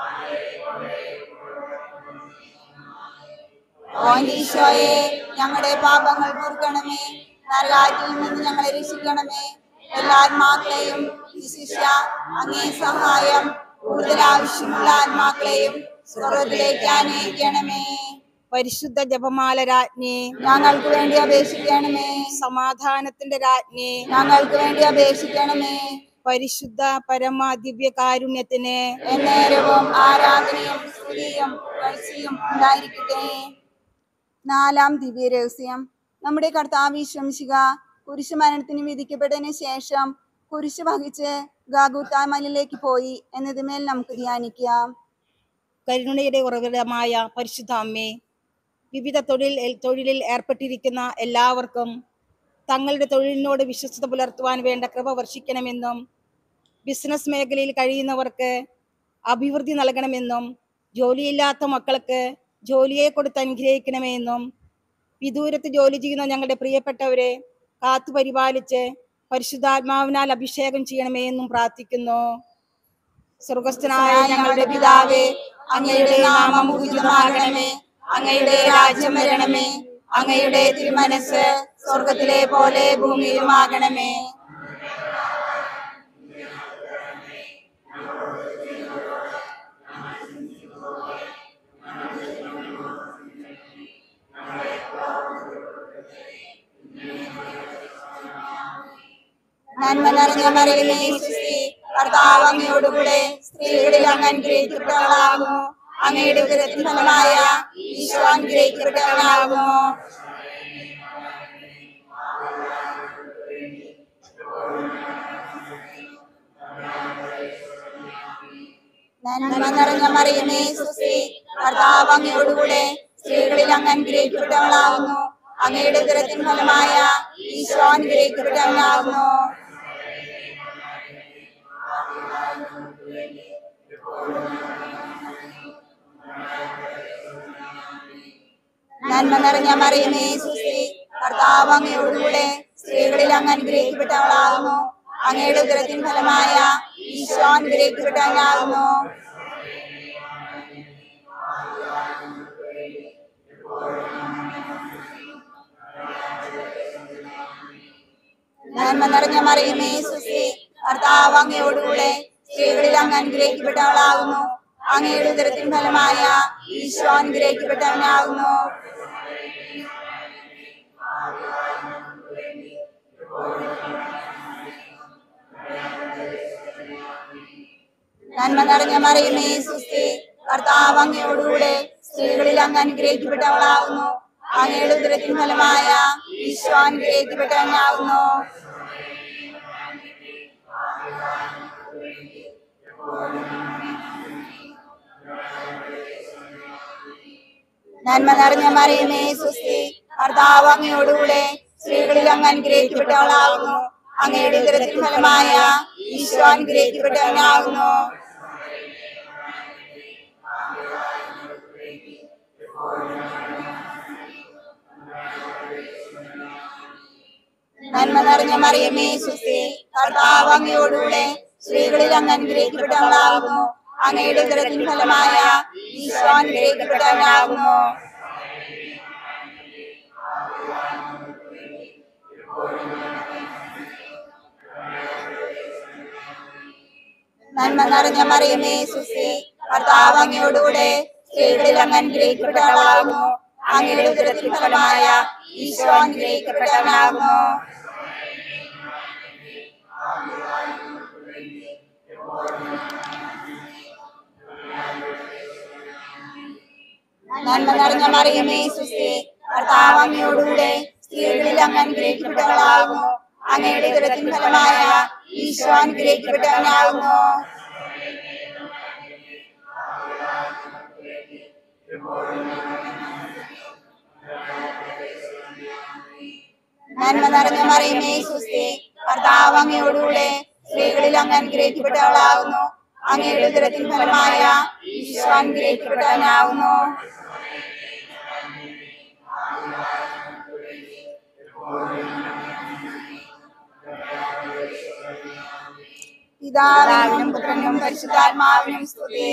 ഓനീശോയെ ഞങ്ങളുടെ പാപങ്ങൾ പൊറുക്കണമേ നരകാറ്റിൽ നിന്ന് ഞങ്ങളെ രക്ഷിക്കണമേ എല്ലാ ആത്മാക്കളെയും വിശിഷ്യ അങ്ങേ സഹായം കൂടുതൽ ആവശ്യമുള്ള ആത്മാക്കളെയും സ്വർഗത്തിലേക്ക് അനയിക്കണമേ പരിശുദ്ധ ജപമാല രാജ്ഞി ഞങ്ങൾക്ക് വേണ്ടി അപേക്ഷിക്കണമേ സമാധാനത്തിന്റെ രാജ്ഞി ഞങ്ങൾക്ക് വേണ്ടി അപേക്ഷിക്കണമേ പരിശുദ്ധ പരമ ദിവ്യ കാരുണ്യത്തിന് എന്നേരവും ആരാധനയും സ്തുതിയും കഴിച്ചിയും ഉണ്ടായിരിക്കട്ടെ നാലാം ദിവ്യ രഹസ്യം നമ്മുടെ കർത്താവ് ശംശിക കുരിശ് മരണത്തിന് വിധിക്കപ്പെട്ടതിന് ശേഷം കുരിശ് വഹിച്ച് ഗാഗുത്താമലിലേക്ക് പോയി എന്നതുമേൽ നമുക്ക് ധ്യാനിക്കാം കരുണയുടെ ഉറവിടമായ പരിശുദ്ധ അമ്മേ വിവിധ തൊഴിൽ തൊഴിലിൽ ഏർപ്പെട്ടിരിക്കുന്ന എല്ലാവർക്കും തങ്ങളുടെ തൊഴിലിനോട് വിശ്വസ്തത പുലർത്തുവാൻ വേണ്ട കൃപ വർഷിക്കണമെന്നും ബിസിനസ് മേഖലയിൽ കഴിയുന്നവർക്ക് അഭിവൃദ്ധി നൽകണമെന്നും ജോലിയില്ലാത്ത മക്കൾക്ക് ജോലിയെ കൊടുത്ത് അനുഗ്രഹിക്കണമെന്നും വിദൂരത്ത് ജോലി ചെയ്യുന്ന ഞങ്ങളുടെ പ്രിയപ്പെട്ടവരെ കാത്തു പരിപാലിച്ച് പരിശുദ്ധാത്മാവിനാൽ അഭിഷേകം ചെയ്യണമേ എന്നും പ്രാർത്ഥിക്കുന്നു സ്വർഗസ്ഥനായ ഞങ്ങളുടെ പിതാവേ അങ്ങയുടെ നാമം ഉചിതമാകണമേ അങ്ങയുടെ രാജ്യം വരണമേ അങ്ങയുടെ തിരുമനസ് സ്വർഗത്തിലെ പോലെ ഭൂമിയിലുമാകണമേ നന്മ നിറഞ്ഞ മറിയമേ സുസ്തി കർത്താവ് അങ്ങയോടുകൂടെ സ്ത്രീകളിൽ അങ്ങ് അനുഗ്രഹിക്കപ്പെട്ടവളാകുന്നു അങ്ങയുടെ ഉദരത്തിൻ ഫലമായ ഈശോ അനുഗ്രഹിക്കപ്പെട്ടവനാകുന്നു നന്മ നിറഞ്ഞ മറിയമേ സുസ്തി കർത്താവ് അങ്ങയോടുകൂടെ സ്ത്രീകളിൽ അങ്ങ് അനുഗ്രഹിക്കപ്പെട്ടവളാകുന്നു അങ്ങയുടെ ഉദരത്തിൻ ഫലമായ ഈശോ അനുഗ്രഹിക്കപ്പെട്ടവനാകുന്നു നന്മ നിറഞ്ഞ മറിയമേ സുസ്തി കർത്താവ് അങ്ങയോടുകൂടെ സ്ത്രീകളിൽ അങ്ങ് അനുഗ്രഹിക്കപ്പെട്ടവളാകുന്നു അങ്ങയുടെ ഉദരത്തിൻ ഫലമായ ഈശോ അനുഗ്രഹിക്കപ്പെട്ടവനാകുന്നു നന്മ നിറഞ്ഞ മറിയമേ സുസ്തി കർത്താവ് അങ്ങയോടുകൂടെ സ്ത്രീകളിൽ അങ്ങ് അനുഗ്രഹിക്കപ്പെട്ടവളാകുന്നു അങ്ങയുടെ ഉദരത്തിൻ ഫലമായ ഈശോ അനുഗ്രഹിക്കപ്പെട്ടവനാകുന്നു നന്മ നിറഞ്ഞ മറിയമേ സുസ്തി കർത്താവ് അങ്ങയോടുകൂടെ സ്ത്രീകളിൽ അങ്ങ് അനുഗ്രഹിക്കപ്പെട്ടവളാകുന്നു അങ്ങയുടെ ഉദരത്തിൻ ഫലമായ ഈശോ അനുഗ്രഹിക്കപ്പെട്ടവനാകുന്നു നന്മ നിറഞ്ഞ മറിയമേ സുസ്തി കർത്താവ് അങ്ങയോടുകൂടെ സ്ത്രീകളിൽ അങ്ങ് അനുഗ്രഹിക്കപ്പെട്ടവളാകുന്നു അങ്ങയുടെ ഉദരത്തിൻ ഫലമായ ഈശോ അനുഗ്രഹിക്കപ്പെട്ടവനാകുന്നു നന്മ നിറഞ്ഞ മറിയമേ സുസ്തി കർത്താവ് അങ്ങയോടുകൂടെ സ്ത്രീകളിൽ അങ്ങ് അനുഗ്രഹിക്കപ്പെട്ടവളാകുന്നു അങ്ങയുടെ ഉദരത്തിൻ ഫലമായ ഈശോ അനുഗ്രഹിക്കപ്പെട്ടവനാകുന്നു നന്മ നിറഞ്ഞ മറിയമേ സുസ്തി കർത്താവ് അങ്ങയോടുകൂടെ സ്ത്രീകളിൽ അങ്ങ് അനുഗ്രഹിക്കപ്പെട്ടവളാകുന്നു അങ്ങയുടെ ഉദരത്തിൻ ഫലമായ ഈശോ അനുഗ്രഹിക്കപ്പെട്ടവനാകുന്നു നന്മ നിറഞ്ഞ മറിയമേ സുസ്തി കർത്താവ് അങ്ങയോടുകൂടെ സ്ത്രീകളിൽ അങ്ങ് അനുഗ്രഹിക്കപ്പെട്ടവളാകുന്നു അങ്ങയുടെ ഉദരത്തിൻ ഫലമായ ഈശോ അനുഗ്രഹിക്കപ്പെട്ടവനാകുന്നു നന്മ നിറഞ്ഞ മറിയമേ സുസ്തി കർത്താവ് അങ്ങയോടുകൂടെ സ്ത്രീകളിൽ അങ്ങ് അനുഗ്രഹിക്കപ്പെട്ടവളാകുന്നു അങ്ങയുടെ ഉദരത്തിൻ ഫലമായ ഈശോ അനുഗ്രഹിക്കപ്പെട്ടവനാകുന്നു പിതാവിനും പുത്രനും പരിശുദ്ധാത്മാവിനും സ്തുതി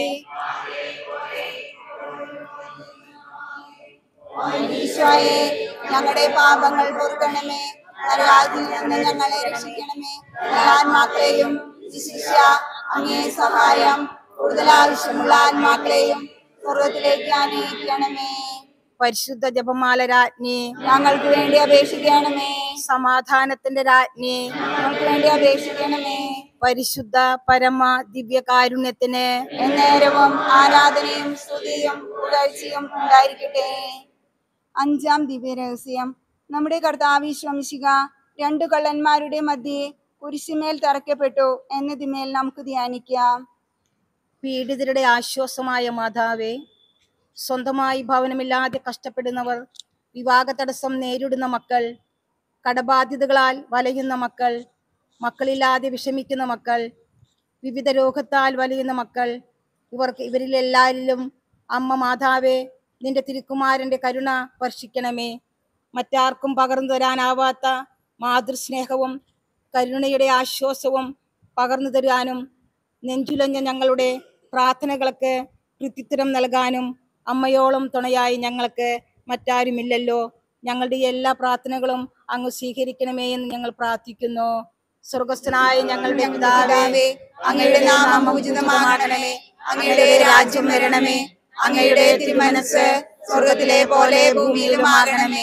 ഈശോയെ ഞങ്ങളുടെ പാപങ്ങൾ പൊറുക്കണമേ നരകാതിൽ നിന്ന് ഞങ്ങളെ രക്ഷിക്കണമേ എല്ലാ ആത്മാക്കളെയും വിശിഷ്യ അങ്ങേ സഹായം കൂടുതൽ ആവശ്യമുള്ള ആത്മാക്കളെയും സ്വർഗത്തിലേക്ക് അനയിക്കണമേ പരിശുദ്ധ ജപമാല രാജ്ഞി ഞങ്ങൾക്ക് വേണ്ടി അപേക്ഷിക്കണമേ സമാധാനത്തിന്റെ രാജ്ഞി ഞങ്ങൾക്ക് വേണ്ടി അപേക്ഷിക്കണമേ പരിശുദ്ധ പരമ ദിവ്യകാരുണ്യത്തിന് എന്നേരവും ആരാധനയും സ്തുതിയും പുകഴ്ചയും ഉണ്ടായിരിക്കട്ടെ അഞ്ചാം ദിവ്യരഹസ്യം നമ്മുടെ കർത്താവിശ്വംശിക രണ്ടു കള്ളന്മാരുടെ മധ്യേ കുരിശുമേൽ തറയ്ക്കപ്പെട്ടു എന്നതിമേൽ നമുക്ക് ധ്യാനിക്കാം പീഡിതരുടെ ആശ്വാസമായ മാതാവേ സ്വന്തമായി ഭവനമില്ലാതെ കഷ്ടപ്പെടുന്നവർ വിവാഹ തടസ്സം നേരിടുന്ന മക്കൾ കടബാധ്യതകളാൽ വലയുന്ന മക്കൾ മക്കളില്ലാതെ വിഷമിക്കുന്ന മക്കൾ വിവിധ രോഗത്താൽ വലയുന്ന മക്കൾ ഇവർക്ക് ഇവരിലെല്ലാരിലും അമ്മ മാതാവേ നിന്റെ തിരുക്കുമാരന്റെ കരുണ വർഷിക്കണമേ മറ്റാർക്കും പകർന്നു തരാനാവാത്ത മാതൃസ്നേഹവും കരുണയുടെ ആശ്വാസവും പകർന്നു തരാനും നെഞ്ചുലഞ്ഞ ഞങ്ങളുടെ പ്രാർത്ഥനകൾക്ക് കൃത്യുത്തരം നൽകാനും അമ്മയോളം തുണയായി ഞങ്ങൾക്ക് മറ്റാരുമില്ലല്ലോ ഞങ്ങളുടെ എല്ലാ പ്രാർത്ഥനകളും അങ്ങ് സ്വീകരിക്കണമേ എന്ന് ഞങ്ങൾ പ്രാർത്ഥിക്കുന്നു സ്വർഗസ്ഥനായ ഞങ്ങളുടെ പിതാവേ അങ്ങയുടെ നാമം ഉചിതമാകണമേ അങ്ങയുടെ രാജ്യം വരണമേ അങ്ങയുടെ തിരുമനസ് സ്വർഗത്തിലെ പോലെ ഭൂമിയിലുമാകണമേ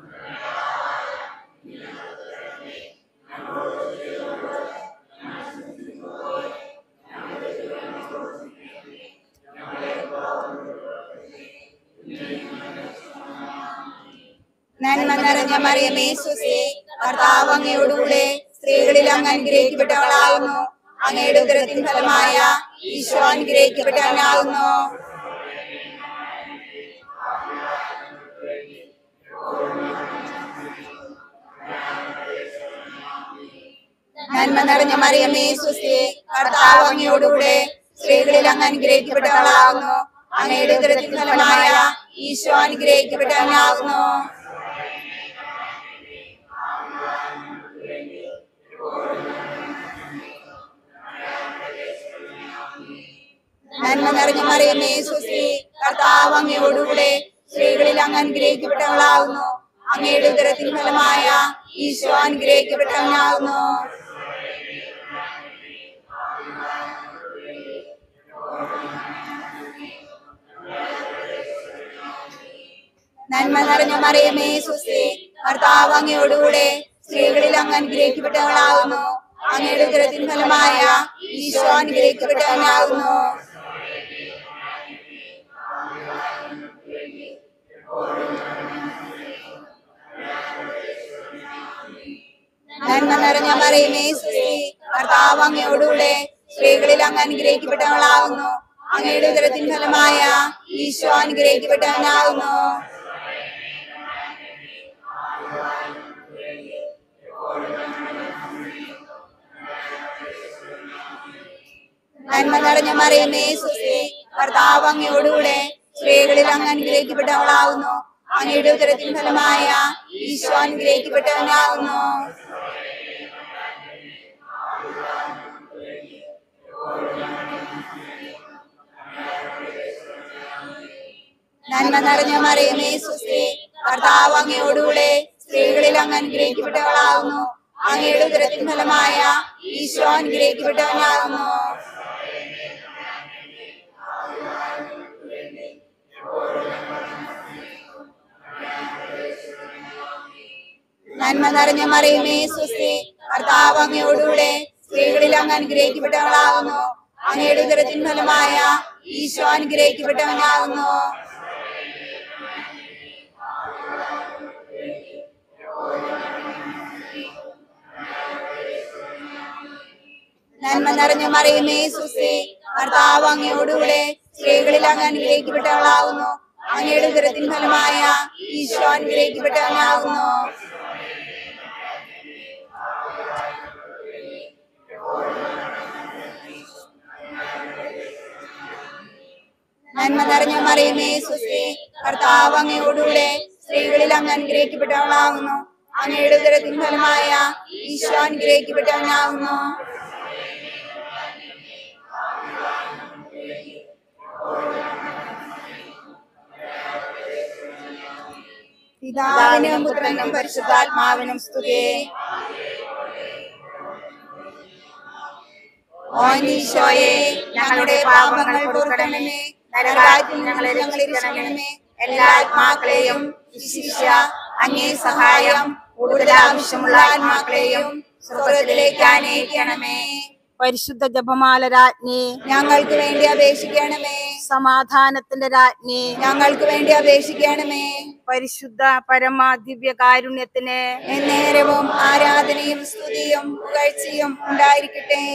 നന്മ നിറഞ്ഞ മറിയമേ സുസേ കർത്താവ് അങ്ങയോടുകൂടെ സ്ത്രീകളിൽ അങ്ങ് അനുഗ്രഹിക്കപ്പെട്ടവളാകുന്നു അങ്ങയുടെ ഉദരത്തിൻ ഫലമായ ഈശോ അനുഗ്രഹിക്കപ്പെട്ടവനാകുന്നു നന്മ നിറഞ്ഞ മറിയമേ സുസേ കർത്താവ് അങ്ങയോടുകൂടെ സ്ത്രീകളിൽ അങ്ങ് അനുഗ്രഹിക്കപ്പെട്ടവളാകുന്നു അങ്ങയുടെ ഉദരത്തിൻ ഫലമായ ഈശോ അനുഗ്രഹിക്കപ്പെട്ടവനാകുന്നു നന്മ നിറഞ്ഞ മറിയമേ സുശ്രീ കർത്താവ് അങ്ങയോടുകൂടെ സ്ത്രീകളിൽ അങ്ങ് അനുഗ്രഹിക്കപ്പെട്ടവളാകുന്നു അങ്ങയുടെ ഉദരത്തിൻ ഫലമായ ഈശോ അനുഗ്രഹിക്കപ്പെട്ടവനാകുന്നു നന്മ നിറഞ്ഞ മറിയമേ സുശ്രീ കർത്താവ് അങ്ങയോടുകൂടെ സ്ത്രീകളിൽ അങ്ങ് അനുഗ്രഹിക്കപ്പെട്ടവളാകുന്നു അങ്ങയുടെ ഉദരത്തിൻ ഫലമായ ഈശോ അനുഗ്രഹിക്കപ്പെട്ടവനാകുന്നു നന്മ നിറഞ്ഞ മറിയമേ സ്ത്രീ കർത്താവ് അങ്ങയോടുകൂടെ സ്ത്രീകളിൽ അങ്ങ് അനുഗ്രഹിക്കപ്പെട്ടവളാകുന്നു അങ്ങയുടെ ഉദരത്തിൻ ഫലമായ ഈശോ അനുഗ്രഹിക്കപ്പെട്ടവനാകുന്നു നന്മ നിറഞ്ഞ മറിയമേ സുശ്രീ കർത്താവ് അങ്ങയോടുകൂടെ സ്ത്രീകളിൽ അങ്ങ് അനുഗ്രഹിക്കപ്പെട്ടവളാകുന്നു അങ്ങയുടെ ഉദരത്തിൻ ഫലമായ ഈശോ അനുഗ്രഹിക്കപ്പെട്ടവനാകുന്നു നന്മ നിറഞ്ഞ മറിയമേ സുശ്രീ കർത്താവ് അങ്ങയോടുകൂടെ സ്ത്രീകളിൽ അങ്ങ് അനുഗ്രഹിക്കപ്പെട്ടവളാകുന്നു അങ്ങയുടെ ഉദരത്തിൻ ഫലമായ ഈശോ അനുഗ്രഹിക്കപ്പെട്ടവനാകുന്നു നന്മ നിറഞ്ഞ മറിയമേ സുശ്രീ കർത്താവ് അങ്ങയോടുകൂടെ സ്ത്രീകളിൽ അങ്ങ് അനുഗ്രഹിക്കപ്പെട്ടവളാകുന്നു അങ്ങയുടെ ഉദരത്തിൻ ഫലമായ ഈശോ അനുഗ്രഹിക്കപ്പെട്ടവനാകുന്നു നന്മ നിറഞ്ഞ മറിയമേ സുശ്രീ കർത്താവ് അങ്ങയോടുകൂടെ സ്ത്രീകളിൽ അങ്ങ് അനുഗ്രഹിക്കപ്പെട്ടവളാകുന്നു അങ്ങയുടെ ഉദരത്തിൻ ഫലമായ ഈശോ അനുഗ്രഹിക്കപ്പെട്ടവനാകുന്നു നന്മ നിറഞ്ഞ മറിയമേ സുസ്തി കർത്താവ് അങ്ങയോടുകൂടെ സ്ത്രീകളിൽ അങ്ങ് അനുഗ്രഹിക്കപ്പെട്ടവളാകുന്നു അങ്ങയുടെ ഉദരത്തിൻ ഫലമായ ഈശോ അനുഗ്രഹിക്കപ്പെട്ടവനാകുന്നു പിതാവിനും പുത്രനും പരിശുദ്ധാത്മാവിനും സ്തുതിയേ ഓനീശോയെ ഞങ്ങളുടെ പാപങ്ങൾ പൊറുക്കണമേ നരകാറ്റിൽ ഞങ്ങളെ രക്ഷിക്കണമേ എല്ലാ ആത്മാക്കളെയും വിശിഷ അങ്ങേ സഹായം കൂടുതൽ ആവശ്യമുള്ള ആത്മാക്കളെയും സ്വർഗത്തിലേക്ക് അനയിക്കണമേ പരിശുദ്ധ ജപമാല രാജ്ഞി ഞങ്ങൾക്ക് വേണ്ടി അപേക്ഷിക്കണമേ സമാധാനത്തിന്റെ രാജ്ഞി ഞങ്ങൾക്ക് വേണ്ടി അപേക്ഷിക്കണമേ പരിശുദ്ധ പരമ ദിവ്യ കാരുണ്യത്തിന് എന്നേരവും ആരാധനയും സ്തുതിയും പുകഴ്ചയും ഉണ്ടായിരിക്കട്ടെ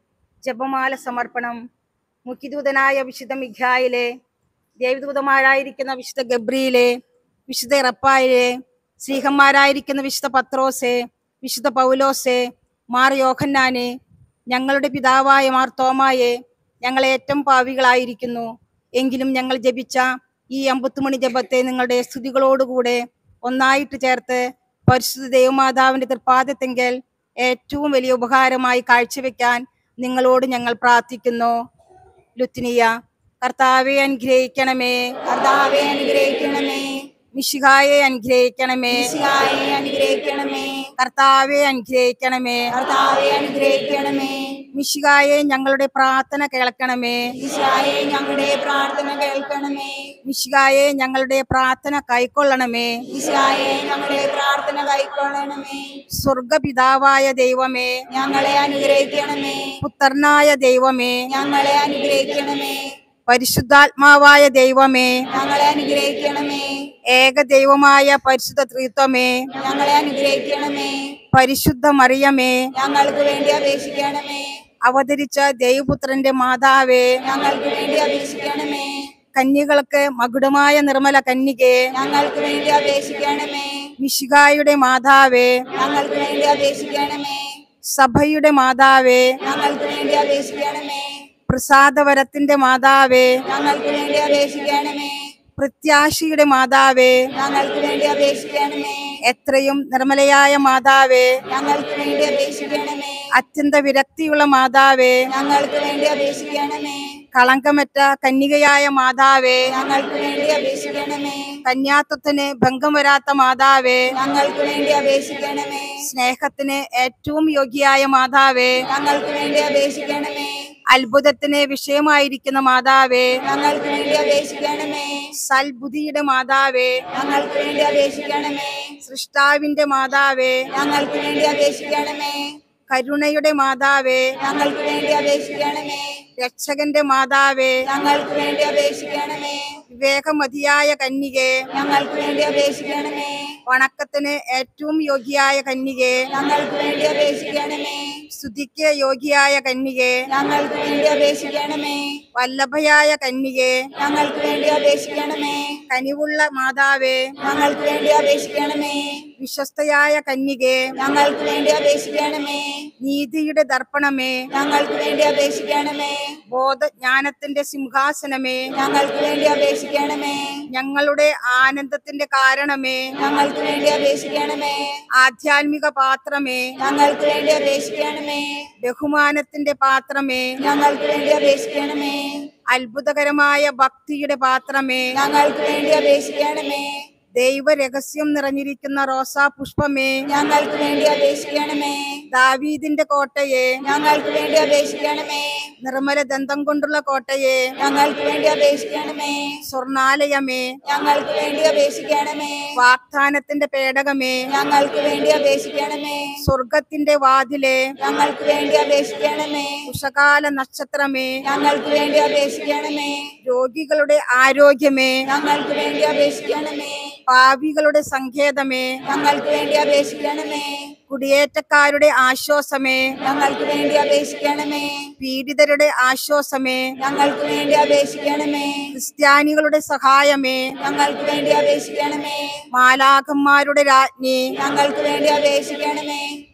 ജപമാല സമർപ്പണം മുഖ്യദൂതനായ വിശുദ്ധ മിഖായിലെ ദേവദൂതന്മാരായിരിക്കുന്ന വിശുദ്ധ ഗബ്രിയിലെ വിശുദ്ധ ഇറപ്പായിലെ ശ്രീഹന്മാരായിരിക്കുന്ന വിശുദ്ധ പത്രോസെ വിശുദ്ധ പൗലോസെ മാർ യോഹന്നാനെ ഞങ്ങളുടെ പിതാവായ മാർ തോമായെ ഞങ്ങൾ ഏറ്റവും പാവികളായിരിക്കുന്നു എങ്കിലും ഞങ്ങൾ ജപിച്ച ഈ അമ്പത്തുമണി ജപത്തെ നിങ്ങളുടെ സ്തുതികളോടുകൂടെ ഒന്നായിട്ട് ചേർത്ത് പരിശുദ്ധ ദേവമാതാവിന്റെ തൃപ്പാദത്തെങ്കിൽ ഏറ്റവും വലിയ ഉപകാരമായി കാഴ്ചവെക്കാൻ നിങ്ങളോട് ഞങ്ങൾ പ്രാർത്ഥിക്കുന്നു ലുത്തിനിയ കർത്താവെ അനുഗ്രഹിക്കണമേ കർത്താവെ അനുഗ്രഹിക്കണമേ മിശിഹായെ അനുഗ്രഹിക്കണമേ ഈശോയെ അനുഗ്രഹിക്കണമേ കർത്താവെ അനുഗ്രഹിക്കണമേ കർത്താവെ അനുഗ്രഹിക്കണമേ മിശിഹായെ ഞങ്ങളുടെ പ്രാർത്ഥന കേൾക്കണമേ ഈശോയെ ഞങ്ങളുടെ പ്രാർത്ഥന കേൾക്കണമേ മിശിഹായെ ഞങ്ങളുടെ പ്രാർത്ഥന കൈക്കൊള്ളണമേ ഈശോയെ ഞങ്ങളുടെ പ്രാർത്ഥന കൈക്കൊള്ളണമേ സ്വർഗപിതാവായ ദൈവമേ ഞങ്ങളെ അനുഗ്രഹിക്കണമേ പുത്രനായ ദൈവമേ ഞങ്ങളെ അനുഗ്രഹിക്കണമേ പരിശുദ്ധാത്മാവായ ദൈവമേ ഞങ്ങളെ അനുഗ്രഹിക്കണമേ ഏകദൈവമായ പരിശുദ്ധ ത്രിത്വമേ ഞങ്ങളെ അനുഗ്രഹിക്കണമേ പരിശുദ്ധ മറിയമേ ഞങ്ങൾക്ക് വേണ്ടി അപേക്ഷിക്കണമേ അവതരിച്ച ദൈവപുത്രന്റെ മാതാവേ ഞങ്ങൾക്ക് വേണ്ടി അപേക്ഷിക്കണമേ കന്യകൾക്ക് മകുടമായ നിർമ്മല കന്യകെ ഞങ്ങൾക്ക് വേണ്ടി അപേക്ഷിക്കണമേ മിശികായുടെ മാതാവേ ഞങ്ങൾക്ക് വേണ്ടി അപേക്ഷിക്കണമേ സഭയുടെ മാതാവേ ഞങ്ങൾക്ക് വേണ്ടി അപേക്ഷിക്കണമേ പ്രസാദവരത്തിന്റെ മാതാവേ ഞങ്ങൾക്ക് വേണ്ടി അപേക്ഷിക്കണമേ പ്രത്യാശയുടെ മാതാവേ ഞങ്ങൾക്ക് വേണ്ടി അപേക്ഷിക്കണമേ എത്രയും നിർമ്മലയായ മാതാവേ ഞങ്ങൾക്ക് വേണ്ടി അപേക്ഷിക്കണമേ അത്യന്ത വിരക്തിയുള്ള മാതാവേ ഞങ്ങൾക്ക് വേണ്ടി അപേക്ഷിക്കണമേ കളങ്കമറ്റ കന്യകയായ മാതാവേ ഞങ്ങൾക്ക് വേണ്ടി അപേക്ഷിക്കണമേ കന്യാത്വത്തിന് ഭംഗം വരാത്ത മാതാവേ ഞങ്ങൾക്ക് വേണ്ടി അപേക്ഷിക്കണമേ സ്നേഹത്തിന് ഏറ്റവും യോഗ്യയായ മാതാവേ ഞങ്ങൾക്ക് വേണ്ടി അപേക്ഷിക്കണമേ അത്ഭുതത്തിന് വിഷയമായിരിക്കുന്ന മാതാവേ ഞങ്ങൾക്ക് വേണ്ടി അപേക്ഷിക്കണമേ സൽബുദ്ധിയുടെ മാതാവേ ഞങ്ങൾക്ക് വേണ്ടി അപേക്ഷിക്കണമേ സൃഷ്ടാവിന്റെ മാതാവേ ഞങ്ങൾക്ക് വേണ്ടി അപേക്ഷിക്കണമേ കരുണയുടെ മാതാവേ ഞങ്ങൾക്ക് വേണ്ടി അപേക്ഷിക്കണമേ രക്ഷകന്റെ മാതാവേ ഞങ്ങൾക്ക് വേണ്ടി അപേക്ഷിക്കണമേ വിവേകമതിയായ കന്യകെ ഞങ്ങൾക്ക് വേണ്ടി അപേക്ഷിക്കണമേ വണക്കത്തിന് ഏറ്റവും യോഗ്യയായ കന്യകെ ഞങ്ങൾക്ക് വേണ്ടി അപേക്ഷിക്കണമേ സ്തുതിക്ക് യോഗ്യയായ കന്യകെ ഞങ്ങൾക്ക് വേണ്ടി അപേക്ഷിക്കണമേ വല്ലഭയായ കന്യകെ ഞങ്ങൾക്ക് വേണ്ടി അപേക്ഷിക്കണമേ കനിവുള്ള മാതാവേ ഞങ്ങൾക്ക് വേണ്ടി അപേക്ഷിക്കണമേ വിശ്വസ്തയായ കന്യകെ ഞങ്ങൾക്ക് വേണ്ടി അപേക്ഷിക്കണമേ നീതിയുടെ ദർപ്പണമേ ഞങ്ങൾക്ക് വേണ്ടി അപേക്ഷിക്കണമേ ബോധജ്ഞാനത്തിന്റെ സിംഹാസനമേ ഞങ്ങൾക്ക് വേണ്ടി അപേക്ഷിക്കണമേ ഞങ്ങളുടെ ആനന്ദത്തിന്റെ കാരണമേ ഞങ്ങൾക്ക് വേണ്ടി അപേക്ഷിക്കണമേ ആധ്യാത്മിക പാത്രമേ ഞങ്ങൾക്ക് വേണ്ടി അപേക്ഷിക്കണമേ ബഹുമാനത്തിന്റെ പാത്രമേ ഞങ്ങൾക്ക് വേണ്ടി അപേക്ഷിക്കണമേ അത്ഭുതകരമായ ഭക്തിയുടെ പാത്രമേ ഞങ്ങൾക്ക് വേണ്ടി അപേക്ഷിക്കണമേ ദൈവരഹസ്യം നിറഞ്ഞിരിക്കുന്ന റോസാ പുഷ്പമേ ഞങ്ങൾക്ക് വേണ്ടി അപേക്ഷിക്കണമേ ദാവീദിന്റെ കോട്ടയെ ഞങ്ങൾക്ക് വേണ്ടി അപേക്ഷിക്കണമേ നിർമ്മല ദന്തം കൊണ്ടുള്ള കോട്ടയെ ഞങ്ങൾക്ക് വേണ്ടി അപേക്ഷിക്കണമേ സ്വർണാലയമേ ഞങ്ങൾക്ക് വേണ്ടി അപേക്ഷിക്കണമേ വാഗ്ദാനത്തിന്റെ പേടകമേ ഞങ്ങൾക്ക് വേണ്ടി അപേക്ഷിക്കണമേ സ്വർഗത്തിന്റെ വാതിലെ ഞങ്ങൾക്ക് വേണ്ടി അപേക്ഷിക്കണമേ ഉഷകാല നക്ഷത്രമേ ഞങ്ങൾക്ക് വേണ്ടി അപേക്ഷിക്കണമേ രോഗികളുടെ ആരോഗ്യമേ ഞങ്ങൾക്ക് വേണ്ടി അപേക്ഷിക്കണമേ പാപികളുടെ സങ്കേതമേ ഞങ്ങൾക്ക് വേണ്ടി അപേക്ഷിക്കണമേ കുടിയേറ്റക്കാരുടെ ആശ്വാസമേ ഞങ്ങൾക്ക് വേണ്ടി അപേക്ഷിക്കണമേ പീഡിതരുടെ ആശ്വാസമേ ഞങ്ങൾക്ക് വേണ്ടി അപേക്ഷിക്കണമേ ക്രിസ്ത്യാനികളുടെ സഹായമേ ഞങ്ങൾക്ക് വേണ്ടി അപേക്ഷിക്കണമേ മാലാഖന്മാരുടെ രാജ്ഞി ഞങ്ങൾക്ക് വേണ്ടി അപേക്ഷിക്കണമേ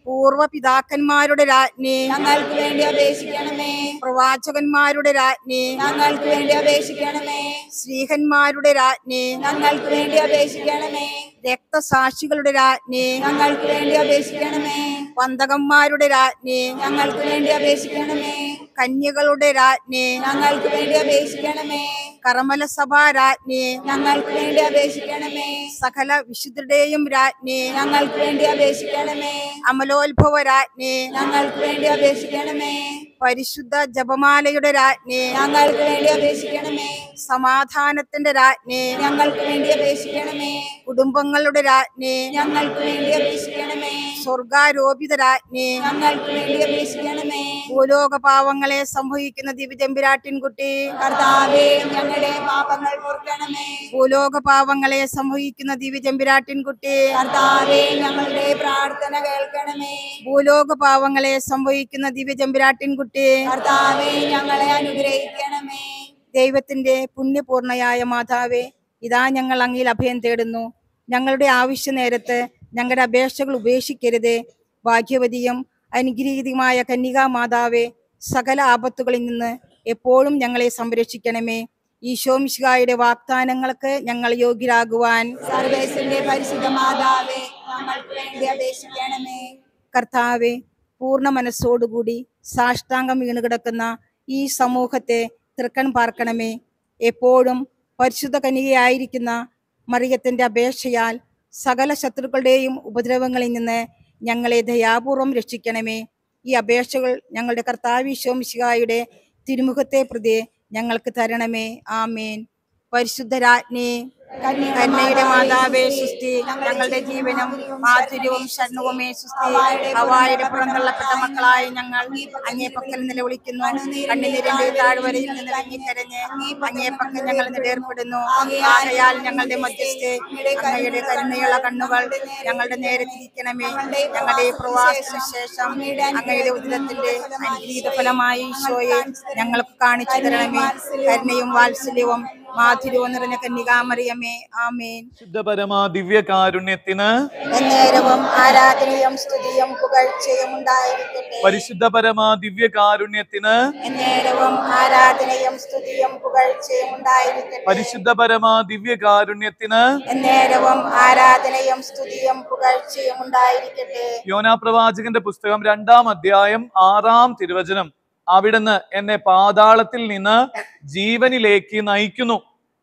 പൂർവ പിതാക്കന്മാരുടെ രാജ്ഞി ഞങ്ങൾക്ക് വേണ്ടി അപേക്ഷിക്കണമേ പ്രവാചകന്മാരുടെ രാജ്ഞി ഞങ്ങൾക്ക് വേണ്ടി അപേക്ഷിക്കണമേ ശ്രീഹന്മാരുടെ രാജ്ഞി ഞങ്ങൾക്ക് വേണ്ടി അപേക്ഷിക്കണമേ രക്തസാക്ഷികളുടെ രാജ്ഞി ഞങ്ങൾക്ക് വേണ്ടി അപേക്ഷിക്കണമേ വന്തകന്മാരുടെ രാജ്ഞി ഞങ്ങൾക്ക് വേണ്ടി അപേക്ഷിക്കണമേ കന്യകളുടെ രാജ്ഞി ഞങ്ങൾക്ക് വേണ്ടി അപേക്ഷിക്കണമേ കർമ്മലസഭാ രാജ്ഞി ഞങ്ങൾക്ക് വേണ്ടി അപേക്ഷിക്കണമേ സകല വിശുദ്ധരുടെയും രാജ്ഞി ഞങ്ങൾക്ക് വേണ്ടി അപേക്ഷിക്കണമേ അമലോത്ഭവ രാജ്ഞി ഞങ്ങൾക്ക് വേണ്ടി അപേക്ഷിക്കണമേ പരിശുദ്ധ ജപമാലയുടെ രാജ്ഞി ഞങ്ങൾക്ക് വേണ്ടി അപേക്ഷിക്കണമേ സമാധാനത്തിന്റെ രാജ്ഞി ഞങ്ങൾക്ക് വേണ്ടി അപേക്ഷിക്കണമേ കുടുംബങ്ങളുടെ രാജ്ഞി ഞങ്ങൾക്ക് വേണ്ടി അപേക്ഷിക്കണമേ സ്വർഗാരോപിത രാജ്ഞി ഞങ്ങൾക്ക് വേണ്ടി അപേക്ഷിക്കണമേ ഭൂലോക പാവങ്ങളെ സംഭവിക്കുന്ന ദിവ്യതമ്പുരാട്ടിൻകുട്ടി കർത്താവേ ഞങ്ങളുടെ പാപങ്ങൾ പൊറുക്കണമേ ഭൂലോക പാവങ്ങളെ സംഭവിക്കുന്ന ദിവ്യതമ്പുരാട്ടിൻകുട്ടി കർത്താവേ ഞങ്ങളുടെ പ്രാർത്ഥന കേൾക്കണമേ ഭൂലോക പാവങ്ങളെ സംഭവിക്കുന്ന ദിവ്യതമ്പുരാട്ടിൻകുട്ടി കർത്താവേ ഞങ്ങളെ അനുഗ്രഹിക്കണമേ ദൈവത്തിന്റെ പുണ്യപൂർണയായ മാതാവേ ഇതാ ഞങ്ങൾ അങ്ങിൽ അഭയം തേടുന്നു ഞങ്ങളുടെ ആവശ്യ നേരത്ത് ഞങ്ങളുടെ അപേക്ഷകൾ ഉപേക്ഷിക്കരുതേ ഭാഗ്യവതിയും അനുഗ്രഹീതമായ കന്യകാ മാതാവേ സകല ആപത്തുകളിൽ നിന്ന് എപ്പോഴും ഞങ്ങളെ സംരക്ഷിക്കണമേ ഈശോമിശിഹായുടെ വാഗ്ദാനങ്ങൾക്ക് ഞങ്ങൾ യോഗ്യരാകുവാൻ സർവേശ്വരന്റെ പരിശുദ്ധ മാതാവേ ഞങ്ങൾക്ക് വേണ്ടി അപേക്ഷിക്കണമേ കർത്താവെ പൂർണ്ണ മനസ്സോടുകൂടി സാഷ്ടാംഗം വീണ് കിടക്കുന്ന ഈ സമൂഹത്തെ തൃക്കൺ പാർക്കണമേ എപ്പോഴും പരിശുദ്ധ കന്യകയായിരിക്കുന്ന മറിയത്തിന്റെ അപേക്ഷയാൽ സകല ശത്രുക്കളുടെയും ഉപദ്രവങ്ങളിൽ നിന്ന് ഞങ്ങളെ ദയാപൂർവം രക്ഷിക്കണമേ ഈ അപേക്ഷകൾ ഞങ്ങളുടെ കർത്താവിശോമിശിഹായുടെ തിരുമുഖത്തെ പ്രതി ഞങ്ങൾക്ക് തരണമേ ആമേൻ പരിശുദ്ധ രാജ്ഞി കന്യയുടെ മാതാവേ സുസ്തി ഞങ്ങളുടെ ജീവനും മാധുര്യവും ശരണവുമേ സുസ്തി ഹവായുടെ പുറന്തള്ളപ്പെട്ട മക്കളായ ഞങ്ങൾ അങ്ങേ പക്കൽ നിലവിളിക്കുന്നു കണ്ണുനീരിന്റെ താഴ്വരയിൽ നിന്ന് ഇറങ്ങിക്കരഞ്ഞ് അങ്ങേ പക്കൽ ഞങ്ങൾ നിലയേർപ്പെടുന്നു ആകയാൽ ഞങ്ങളുടെ മധ്യസ്ഥെ അങ്ങയുടെ കരുണയുള്ള കണ്ണുകൾ ഞങ്ങളുടെ നേരെ തിരിക്കണമേ ഞങ്ങളുടെ ഈ പ്രവാസത്തിന് ശേഷം അങ്ങയുടെ ഉദരത്തിന്റെ അനുഗ്രഹീത ഫലമായി ഈശോയെ ഞങ്ങൾക്ക് കാണിച്ചു തരണമേ കരുണയും വാത്സല്യവും മാധുര്യവും നിറഞ്ഞ കന്യകാമറിയമേ ആമേൻ ശുദ്ധ പരമാ ദിവ്യ കാരുണ്യത്തിന് എന്നേരവും ആരാധനയും സ്തുതിയും പുകഴ്ചയും ഉണ്ടായിരിക്കട്ടെ പരിശുദ്ധ പരമാ ദിവ്യ കാരുണ്യത്തിന് എന്നേരവും ആരാധനയും സ്തുതിയും പുകഴ്ചയും ഉണ്ടായിരിക്കട്ടെ പരിശുദ്ധ പരമാ ദിവ്യ കാരുണ്യത്തിന് എന്നേരവും ആരാധനയും സ്തുതിയും പുകഴ്ചയും ഉണ്ടായിരിക്കട്ടെ യോനാ പ്രവാചകന്റെ പുസ്തകം രണ്ടാം അധ്യായം ആറാം തിരുവചനം അവിടുന്ന് എന്നെ പാതാളത്തിൽ നിന്ന് ജീവനിലേക്ക് നയിക്കുന്നു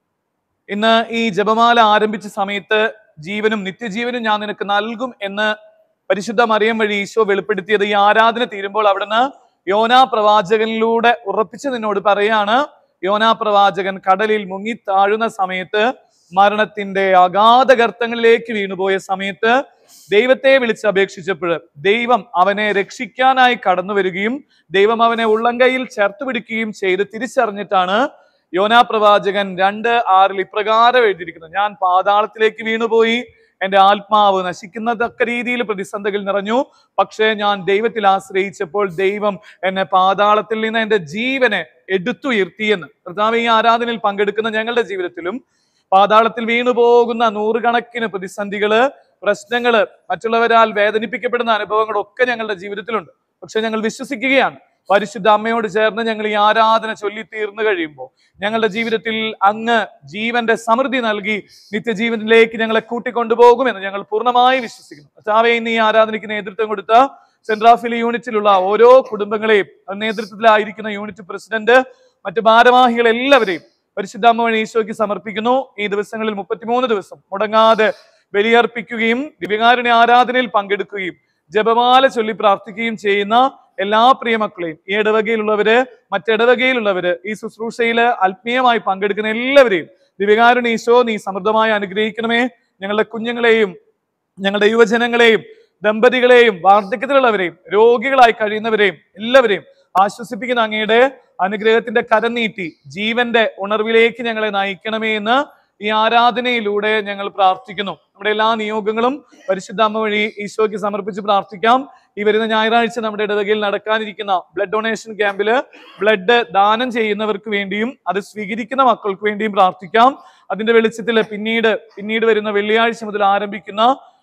ഇന്ന് ഈ ജപമാല ആരംഭിച്ച സമയത്ത് ജീവനും നിത്യജീവനും ഞാൻ നിനക്ക് നൽകും എന്ന് പരിശുദ്ധ മറിയം വഴി ഈശോ വെളിപ്പെടുത്തിയത് ഈ ആരാധന തീരുമ്പോൾ അവിടുന്ന് യോനാ പ്രവാചകനിലൂടെ ഉറപ്പിച്ച് നിന്നോട് പറയാണ് യോനാ പ്രവാചകൻ കടലിൽ മുങ്ങി താഴുന്ന സമയത്ത് മരണത്തിന്റെ അഗാധ ഗർത്തങ്ങളിലേക്ക് വീണുപോയ സമയത്ത് ദൈവത്തെ വിളിച്ച് അപേക്ഷിച്ചപ്പോൾ ദൈവം അവനെ രക്ഷിക്കാനായി കടന്നു വരികയും ദൈവം അവനെ ഉള്ളംകൈയിൽ ചേർത്ത് പിടിക്കുകയും ചെയ്ത് തിരിച്ചറിഞ്ഞിട്ടാണ് യോനാ പ്രവാചകൻ രണ്ട് ആറിൽ ഇപ്രകാരം എഴുതിയിരിക്കുന്നത് ഞാൻ പാതാളത്തിലേക്ക് വീണുപോയി എന്റെ ആത്മാവ് നശിക്കുന്നതക്ക രീതിയിൽ പ്രതിസന്ധികൾ നിറഞ്ഞു പക്ഷേ ഞാൻ ദൈവത്തിൽ ആശ്രയിച്ചപ്പോൾ ദൈവം എന്നെ പാതാളത്തിൽ നിന്ന് എന്റെ ജീവനെ എടുത്തുയർത്തിയെന്ന് കർത്താവ് ഈ ആരാധനയിൽ പങ്കെടുക്കുന്ന ഞങ്ങളുടെ ജീവിതത്തിലും പാതാളത്തിൽ വീണു പോകുന്ന നൂറുകണക്കിന് പ്രതിസന്ധികള് പ്രശ്നങ്ങള് മറ്റുള്ളവരാൽ വേദനിപ്പിക്കപ്പെടുന്ന അനുഭവങ്ങളൊക്കെ ഞങ്ങളുടെ ജീവിതത്തിലുണ്ട് പക്ഷെ ഞങ്ങൾ വിശ്വസിക്കുകയാണ് പരിശുദ്ധ അമ്മയോട് ചേർന്ന് ഞങ്ങൾ ഈ ആരാധന ചൊല്ലി തീർന്നു കഴിയുമ്പോൾ ഞങ്ങളുടെ ജീവിതത്തിൽ അങ്ങ് ജീവന്റെ സമൃദ്ധി നൽകി നിത്യജീവനിലേക്ക് ഞങ്ങളെ കൂട്ടിക്കൊണ്ടുപോകുമെന്ന് ഞങ്ങൾ പൂർണ്ണമായി വിശ്വസിക്കുന്നു കർത്താവേ ഇന്ന് ഈ ആരാധനയ്ക്ക് നേതൃത്വം കൊടുത്ത സെൻട്രാഫിലി യൂണിറ്റിലുള്ള ഓരോ കുടുംബങ്ങളെയും അത് നേതൃത്വത്തിലായിരിക്കുന്ന യൂണിറ്റ് പ്രസിഡന്റ് മറ്റു ഭാരവാഹികൾ എല്ലാവരെയും പരിശുദ്ധ അമ്മ വഴി ഈശോയ്ക്ക് സമർപ്പിക്കുന്നു ഈ ദിവസങ്ങളിൽ മുപ്പത്തിമൂന്ന് ദിവസം മുടങ്ങാതെ ബലിയർപ്പിക്കുകയും ദിവ്യകാരുണ്യ ആരാധനയിൽ പങ്കെടുക്കുകയും ജപമാല ചൊല്ലി പ്രാർത്ഥിക്കുകയും ചെയ്യുന്ന എല്ലാ പ്രിയമക്കളെയും ഈ ഇടവകയിലുള്ളവര് മറ്റിടവകയിലുള്ളവര് ഈ ശുശ്രൂഷയില് ആത്മീയമായി പങ്കെടുക്കുന്ന എല്ലാവരെയും ദിവ്യകാരുണ്യ ഈശോ നീ സമൃദ്ധമായി അനുഗ്രഹിക്കണമേ ഞങ്ങളുടെ കുഞ്ഞുങ്ങളെയും ഞങ്ങളുടെ യുവജനങ്ങളെയും ദമ്പതികളെയും വാർദ്ധക്യത്തിലുള്ളവരെയും രോഗികളായി കഴിയുന്നവരെയും എല്ലാവരെയും ആശ്വസിപ്പിക്കുന്ന അങ്ങയുടെ അനുഗ്രഹത്തിന്റെ കരം നീട്ടി ജീവന്റെ ഉണർവിലേക്ക് ഞങ്ങളെ നയിക്കണമേ എന്ന് ഈ ആരാധനയിലൂടെ ഞങ്ങൾ പ്രാർത്ഥിക്കുന്നു നമ്മുടെ എല്ലാ നിയോഗങ്ങളും പരിശുദ്ധ അമ്മ വഴി ഈശോയ്ക്ക് സമർപ്പിച്ച് പ്രാർത്ഥിക്കാം ഈ വരുന്ന ഞായറാഴ്ച നമ്മുടെ ഇടവകയിൽ നടക്കാനിരിക്കുന്ന ബ്ലഡ് ഡൊണേഷൻ ക്യാമ്പില് ബ്ലഡ് ദാനം ചെയ്യുന്നവർക്ക് വേണ്ടിയും അത് സ്വീകരിക്കുന്ന മക്കൾക്ക് വേണ്ടിയും പ്രാർത്ഥിക്കാം അതിന്റെ വെളിച്ചത്തിൽ പിന്നീട് പിന്നീട് വരുന്ന വെള്ളിയാഴ്ച മുതൽ ആരംഭിക്കുന്ന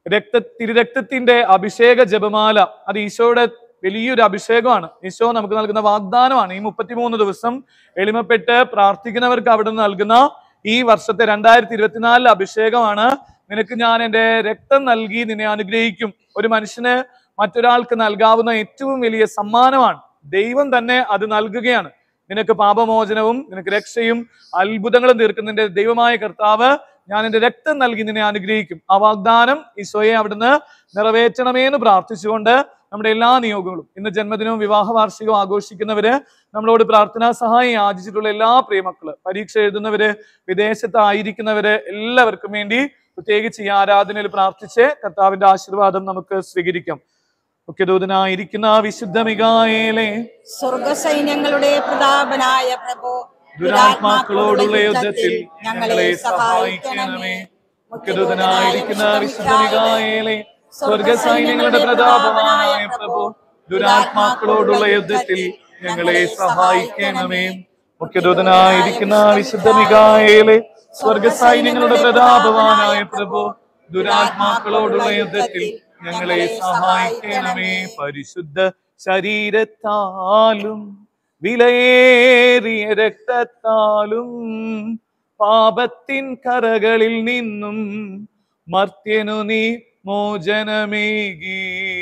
രക്ത തിരുരക്തത്തിന്റെ അഭിഷേക ജപമാല അത് ഈശോയുടെ വലിയൊരു അഭിഷേകമാണ് ഈശോ നമുക്ക് നൽകുന്ന വാഗ്ദാനമാണ് ഈ മുപ്പത്തിമൂന്ന് ദിവസം എളിമപ്പെട്ട് പ്രാർത്ഥിക്കുന്നവർക്ക് അവിടെ നിന്ന് നൽകുന്ന ഈ വർഷത്തെ രണ്ടായിരത്തി ഇരുപത്തിനാലിലെ അഭിഷേകമാണ് നിനക്ക് ഞാൻ എൻ്റെ രക്തം നൽകി നിന്നെ അനുഗ്രഹിക്കും ഒരു മനുഷ്യന് മറ്റൊരാൾക്ക് നൽകാവുന്ന ഏറ്റവും വലിയ സമ്മാനമാണ് ദൈവം തന്നെ അത് നൽകുകയാണ് നിനക്ക് പാപമോചനവും നിനക്ക് രക്ഷയും അത്ഭുതങ്ങളും തീർക്കുന്നതിന്റെ ദൈവമായ കർത്താവ് ഞാൻ എൻ്റെ രക്തം നൽകി നിന്നെ അനുഗ്രഹിക്കും ആ വാഗ്ദാനം ഈശോയെ അവിടുന്ന് നിറവേറ്റണമേ എന്ന് പ്രാർത്ഥിച്ചുകൊണ്ട് നമ്മുടെ എല്ലാ നിയോഗങ്ങളും ഇന്ന് ജന്മദിനവും വിവാഹ വാർഷികവും ആഘോഷിക്കുന്നവര് നമ്മളോട് പ്രാർത്ഥനാ സഹായം യാചിച്ചിട്ടുള്ള എല്ലാ പ്രിയമക്കള് പരീക്ഷ എഴുതുന്നവര് വിദേശത്തായിരിക്കുന്നവര് എല്ലാവർക്കും വേണ്ടി പ്രത്യേകിച്ച് ഈ ആരാധനയിൽ പ്രാർത്ഥിച്ച് കർത്താവിന്റെ ആശീർവാദം നമുക്ക് സ്വീകരിക്കാം മുഖ്യദൂതനായിരിക്കുന്ന വിശുദ്ധ മികായേലെ സ്വർഗസൈന്യങ്ങളുടെ പ്രതാപനായ പ്രഭു ദുരാത്മാക്കളോടുള്ള യുദ്ധത്തിൽ ഞങ്ങളെ സഹായിക്കണമേ മുഖ്യദൂതനായിരിക്കുന്ന വിശുദ്ധ മികായേലെ സ്വർഗസൈന്യങ്ങളുടെ പ്രതാപമായ പ്രഭു ദുരാത്മാക്കളോടുള്ള യുദ്ധത്തിൽ ഞങ്ങളെ സഹായിക്കണമേ മുഖ്യദൂതനായിരിക്കുന്ന വിശുദ്ധ മികായേലെ സ്വർഗസൈന്യങ്ങളുടെ പ്രതാപവാനായ പ്രഭു ദുരാത്മാക്കളോടുള്ള യുദ്ധത്തിൽ ഞങ്ങളെ സഹായിക്കണമേ പരിശുദ്ധ ശരീരത്താലും വിലയേറിയ രക്തത്താലും പാപത്തിൻ കറകളിൽ നിന്നും മർത്യനു നീ മോചനമേകി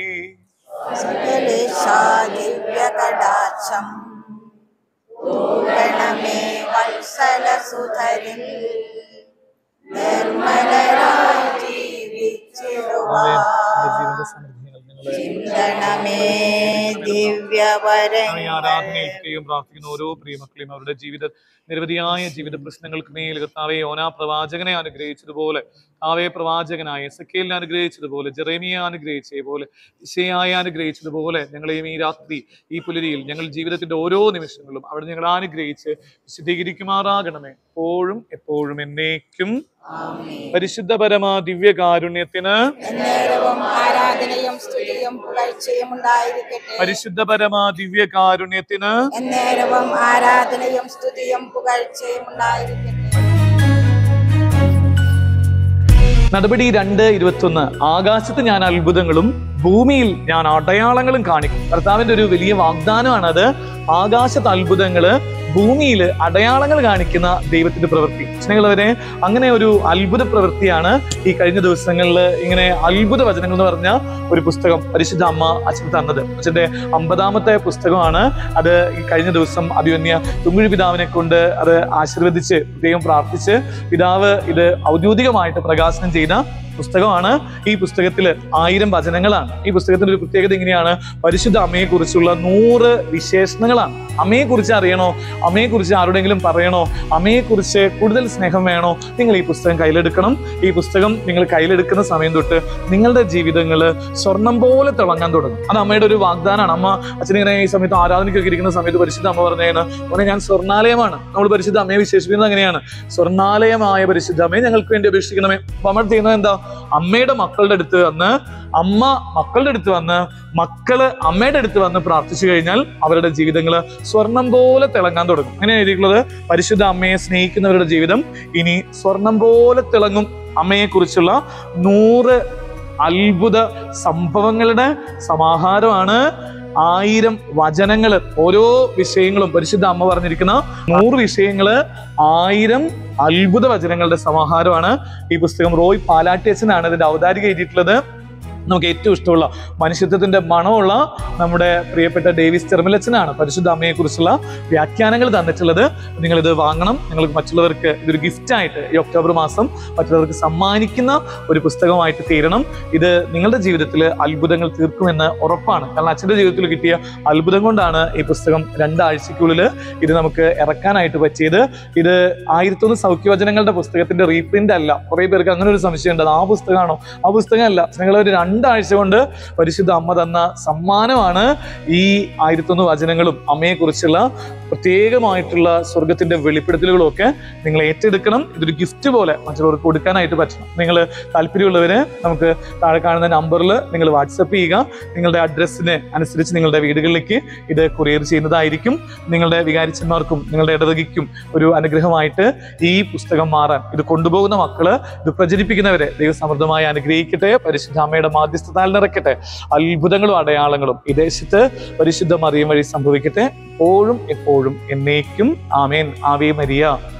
ദിവ്യകടാക്ഷം തൂകണമേ വത്സല സുധരിൽ നിർമ്മലരായി ജീവിച്ചിടുവാൻ ചിന്തണമേ ദിവ്യവരം ഈ ആരാധനയിലേക്കും പ്രാർത്ഥിക്കുന്ന ഓരോ പ്രിയമക്കളെയും അവരുടെ ജീവിത നിരവധിയായ ജീവിത പ്രശ്നങ്ങൾക്ക് മേൽ കർത്താവെ ഓനാ പ്രവാചകനെ അനുഗ്രഹിച്ചതുപോലെ ആവേ പ്രവാചകനായ എസക്കേലിനെ അനുഗ്രഹിച്ചതുപോലെ ജെറേമിയെ അനുഗ്രഹിച്ചതുപോലെ ഇഷയായ അനുഗ്രഹിച്ചതുപോലെ ഞങ്ങളെയും ഈ രാത്രി ഈ പുലരിയിൽ ഞങ്ങൾ ജീവിതത്തിന്റെ ഓരോ നിമിഷങ്ങളും അവിടെ ഞങ്ങൾ അനുഗ്രഹിച്ച് വിശദീകരിക്കുമാറാകണമേ എപ്പോഴും എപ്പോഴും എന്നേക്കും പരിശുദ്ധ പരമാ ദിവ്യകാരുണ്യത്തിന് നേരവും ആരാധനയും സ്തുതിയും പുകഴ്ചയും ഉണ്ടായിരിക്കട്ടെ പരിശുദ്ധ പരമാ ദിവ്യകാരുണ്യത്തിന് എന്നേരവും ആരാധനയും സ്തുതിയും പുകഴ്ചയും ഉണ്ടായിരിക്കട്ടെ നടപടി രണ്ട് ഇരുപത്തൊന്ന് ആകാശത്ത് ഞാൻ അത്ഭുതങ്ങളും ഭൂമിയിൽ ഞാൻ അടയാളങ്ങളും കാണിക്കും കർത്താവിന്റെ ഒരു വലിയ വാഗ്ദാനമാണ് അത് ആകാശത്ത് അത്ഭുതങ്ങള് ഭൂമിയിൽ അടയാളങ്ങൾ കാണിക്കുന്ന ദൈവത്തിന്റെ പ്രവൃത്തി സ്നേഹിതരെ അങ്ങനെ ഒരു അത്ഭുത പ്രവൃത്തിയാണ് ഈ കഴിഞ്ഞ ദിവസങ്ങളിൽ ഇങ്ങനെ അത്ഭുത വചനങ്ങൾ എന്ന് പറഞ്ഞ ഒരു പുസ്തകം പരിശുദ്ധ അമ്മ അച്ഛൻ തന്നത് അച്ഛന്റെ അമ്പതാമത്തെ പുസ്തകമാണ് അത് ഈ കഴിഞ്ഞ ദിവസം അഭിമന്യ തുമ്മിഴി പിതാവിനെ കൊണ്ട് അത് ആശീർവദിച്ച് ദൈവം പ്രാർത്ഥിച്ച് പിതാവ് ഇത് ഔദ്യോഗികമായിട്ട് പ്രകാശനം ചെയ്ത പുസ്തകമാണ് ഈ പുസ്തകത്തിൽ ആയിരം വചനങ്ങളാണ് ഈ പുസ്തകത്തിന്റെ ഒരു പ്രത്യേകത ഇങ്ങനെയാണ് പരിശുദ്ധ അമ്മയെ കുറിച്ചുള്ള നൂറ് വിശേഷണങ്ങളാണ് അമ്മയെ കുറിച്ച് അറിയണോ അമ്മയെ കുറിച്ച് ആരുടെങ്കിലും പറയണോ അമ്മയെ കുറിച്ച് കൂടുതൽ സ്നേഹം വേണോ നിങ്ങൾ ഈ പുസ്തകം കയ്യിലെടുക്കണം ഈ പുസ്തകം നിങ്ങൾ കയ്യിലെടുക്കുന്ന സമയം തൊട്ട് നിങ്ങളുടെ ജീവിതങ്ങൾ സ്വർണം പോലെ തിളങ്ങാൻ തുടങ്ങും അത് അമ്മയുടെ ഒരു വാഗ്ദാനമാണ് അമ്മ അച്ഛനിങ്ങനെ ഈ സമയത്ത് ആരാധനയ്ക്കൊക്കെ ഇരിക്കുന്ന സമയത്ത് പരിശുദ്ധ അമ്മ പറഞ്ഞേന്ന് മോനെ ഞാൻ സ്വർണ്ണാലയമാണ് നമ്മൾ പരിശുദ്ധ അമ്മയെ വിശേഷിപ്പിക്കുന്നത് അങ്ങനെയാണ് സ്വർണ്ണാലയമായ പരിശുദ്ധ അമ്മയെ ഞങ്ങൾക്ക് വേണ്ടി അപേക്ഷിക്കണമേ അപ്പൊ നമ്മൾ ചെയ്യുന്നത് എന്താ അമ്മയുടെ മക്കളുടെ അടുത്ത് വന്ന് അമ്മ മക്കളുടെ അടുത്ത് വന്ന് മക്കള് അമ്മയുടെ അടുത്ത് വന്ന് പ്രാർത്ഥിച്ചു കഴിഞ്ഞാൽ അവരുടെ ജീവിതങ്ങൾ സ്വർണം പോലെ തിളങ്ങാൻ തുടങ്ങും അങ്ങനെ എഴുതിയിട്ടുള്ളത് പരിശുദ്ധ അമ്മയെ സ്നേഹിക്കുന്നവരുടെ ജീവിതം ഇനി സ്വർണം പോലെ തിളങ്ങും അമ്മയെ കുറിച്ചുള്ള നൂറ് അത്ഭുത സംഭവങ്ങളുടെ സമാഹാരമാണ് ആയിരം വചനങ്ങള് ഓരോ വിഷയങ്ങളും പരിശുദ്ധ അമ്മ പറഞ്ഞിരിക്കുന്ന നൂറ് വിഷയങ്ങള് ആയിരം അത്ഭുത വചനങ്ങളുടെ സമാഹാരമാണ് ഈ പുസ്തകം റോയ് പാലാട്ടിയച്ചനാണ് ഇതിന്റെ ഔദാരിക എഴുതിയിട്ടുള്ളത് നമുക്ക് ഏറ്റവും ഇഷ്ടമുള്ള മനുഷ്യത്വത്തിന്റെ മണമുള്ള നമ്മുടെ പ്രിയപ്പെട്ട ഡേവിസ് ചെറുമലച്ചനാണ് പരിശുദ്ധ അമ്മയെ കുറിച്ചുള്ള വ്യാഖ്യാനങ്ങൾ തന്നിട്ടുള്ളത് നിങ്ങൾ ഇത് വാങ്ങണം നിങ്ങൾക്ക് മറ്റുള്ളവർക്ക് ഇതൊരു ഗിഫ്റ്റ് ആയിട്ട് ഈ ഒക്ടോബർ മാസം മറ്റുള്ളവർക്ക് സമ്മാനിക്കുന്ന ഒരു പുസ്തകമായിട്ട് തീരണം ഇത് നിങ്ങളുടെ ജീവിതത്തിൽ അത്ഭുതങ്ങൾ തീർക്കുമെന്ന് ഉറപ്പാണ് കാരണം അച്ഛൻ്റെ ജീവിതത്തിൽ കിട്ടിയ അത്ഭുതം കൊണ്ടാണ് ഈ പുസ്തകം രണ്ടാഴ്ചക്കുള്ളിൽ ഇത് നമുക്ക് ഇറക്കാനായിട്ട് പറ്റിയത് ഇത് ആയിരത്തൊന്ന് സൗഖ്യവചനങ്ങളുടെ പുസ്തകത്തിന്റെ റീപ്രിന്റ് അല്ല കുറെ പേർക്ക് അങ്ങനെ ഒരു സംശയം ഉണ്ട് അത് ആ പുസ്തകമാണോ ആ പുസ്തകമല്ല നിങ്ങൾ ഒരു രണ്ട് രണ്ടാഴ്ച കൊണ്ട് പരിശുദ്ധ അമ്മ തന്ന സമ്മാനമാണ് ഈ ആയിരത്തൊന്ന് വചനങ്ങളും അമ്മയെക്കുറിച്ചുള്ള പ്രത്യേകമായിട്ടുള്ള സ്വർഗത്തിന്റെ വെളിപ്പെടുത്തലുകളും ഒക്കെ നിങ്ങൾ ഏറ്റെടുക്കണം ഇതൊരു ഗിഫ്റ്റ് പോലെ മറ്റുള്ളവർക്ക് കൊടുക്കാനായിട്ട് പറ്റണം നിങ്ങൾ താല്പര്യമുള്ളവര് നമുക്ക് താഴെ കാണുന്ന നമ്പറിൽ നിങ്ങൾ വാട്സപ്പ് ചെയ്യുക നിങ്ങളുടെ അഡ്രസ്സിന് അനുസരിച്ച് നിങ്ങളുടെ വീടുകളിലേക്ക് ഇത് കൊറിയർ ചെയ്യുന്നതായിരിക്കും നിങ്ങളുടെ വികാരിച്ചന്മാർക്കും നിങ്ങളുടെ ഇടവകയ്ക്കും ഒരു അനുഗ്രഹമായിട്ട് ഈ പുസ്തകം മാറാൻ ഇത് കൊണ്ടുപോകുന്ന മക്കള് ഇത് പ്രചരിപ്പിക്കുന്നവരെ ദൈവസമൃദ്ധമായി അനുഗ്രഹിക്കട്ടെ പരിശുദ്ധ അമ്മയുടെ മാധ്യസ്ഥതാൽ നിറയ്ക്കട്ടെ അത്ഭുതങ്ങളും അടയാളങ്ങളും ഈ ദേശത്ത് പരിശുദ്ധ മറിയം വഴി സംഭവിക്കട്ടെ എപ്പോഴും എപ്പോഴും എന്നേക്കും ആമേൻ ആവേ മരിയ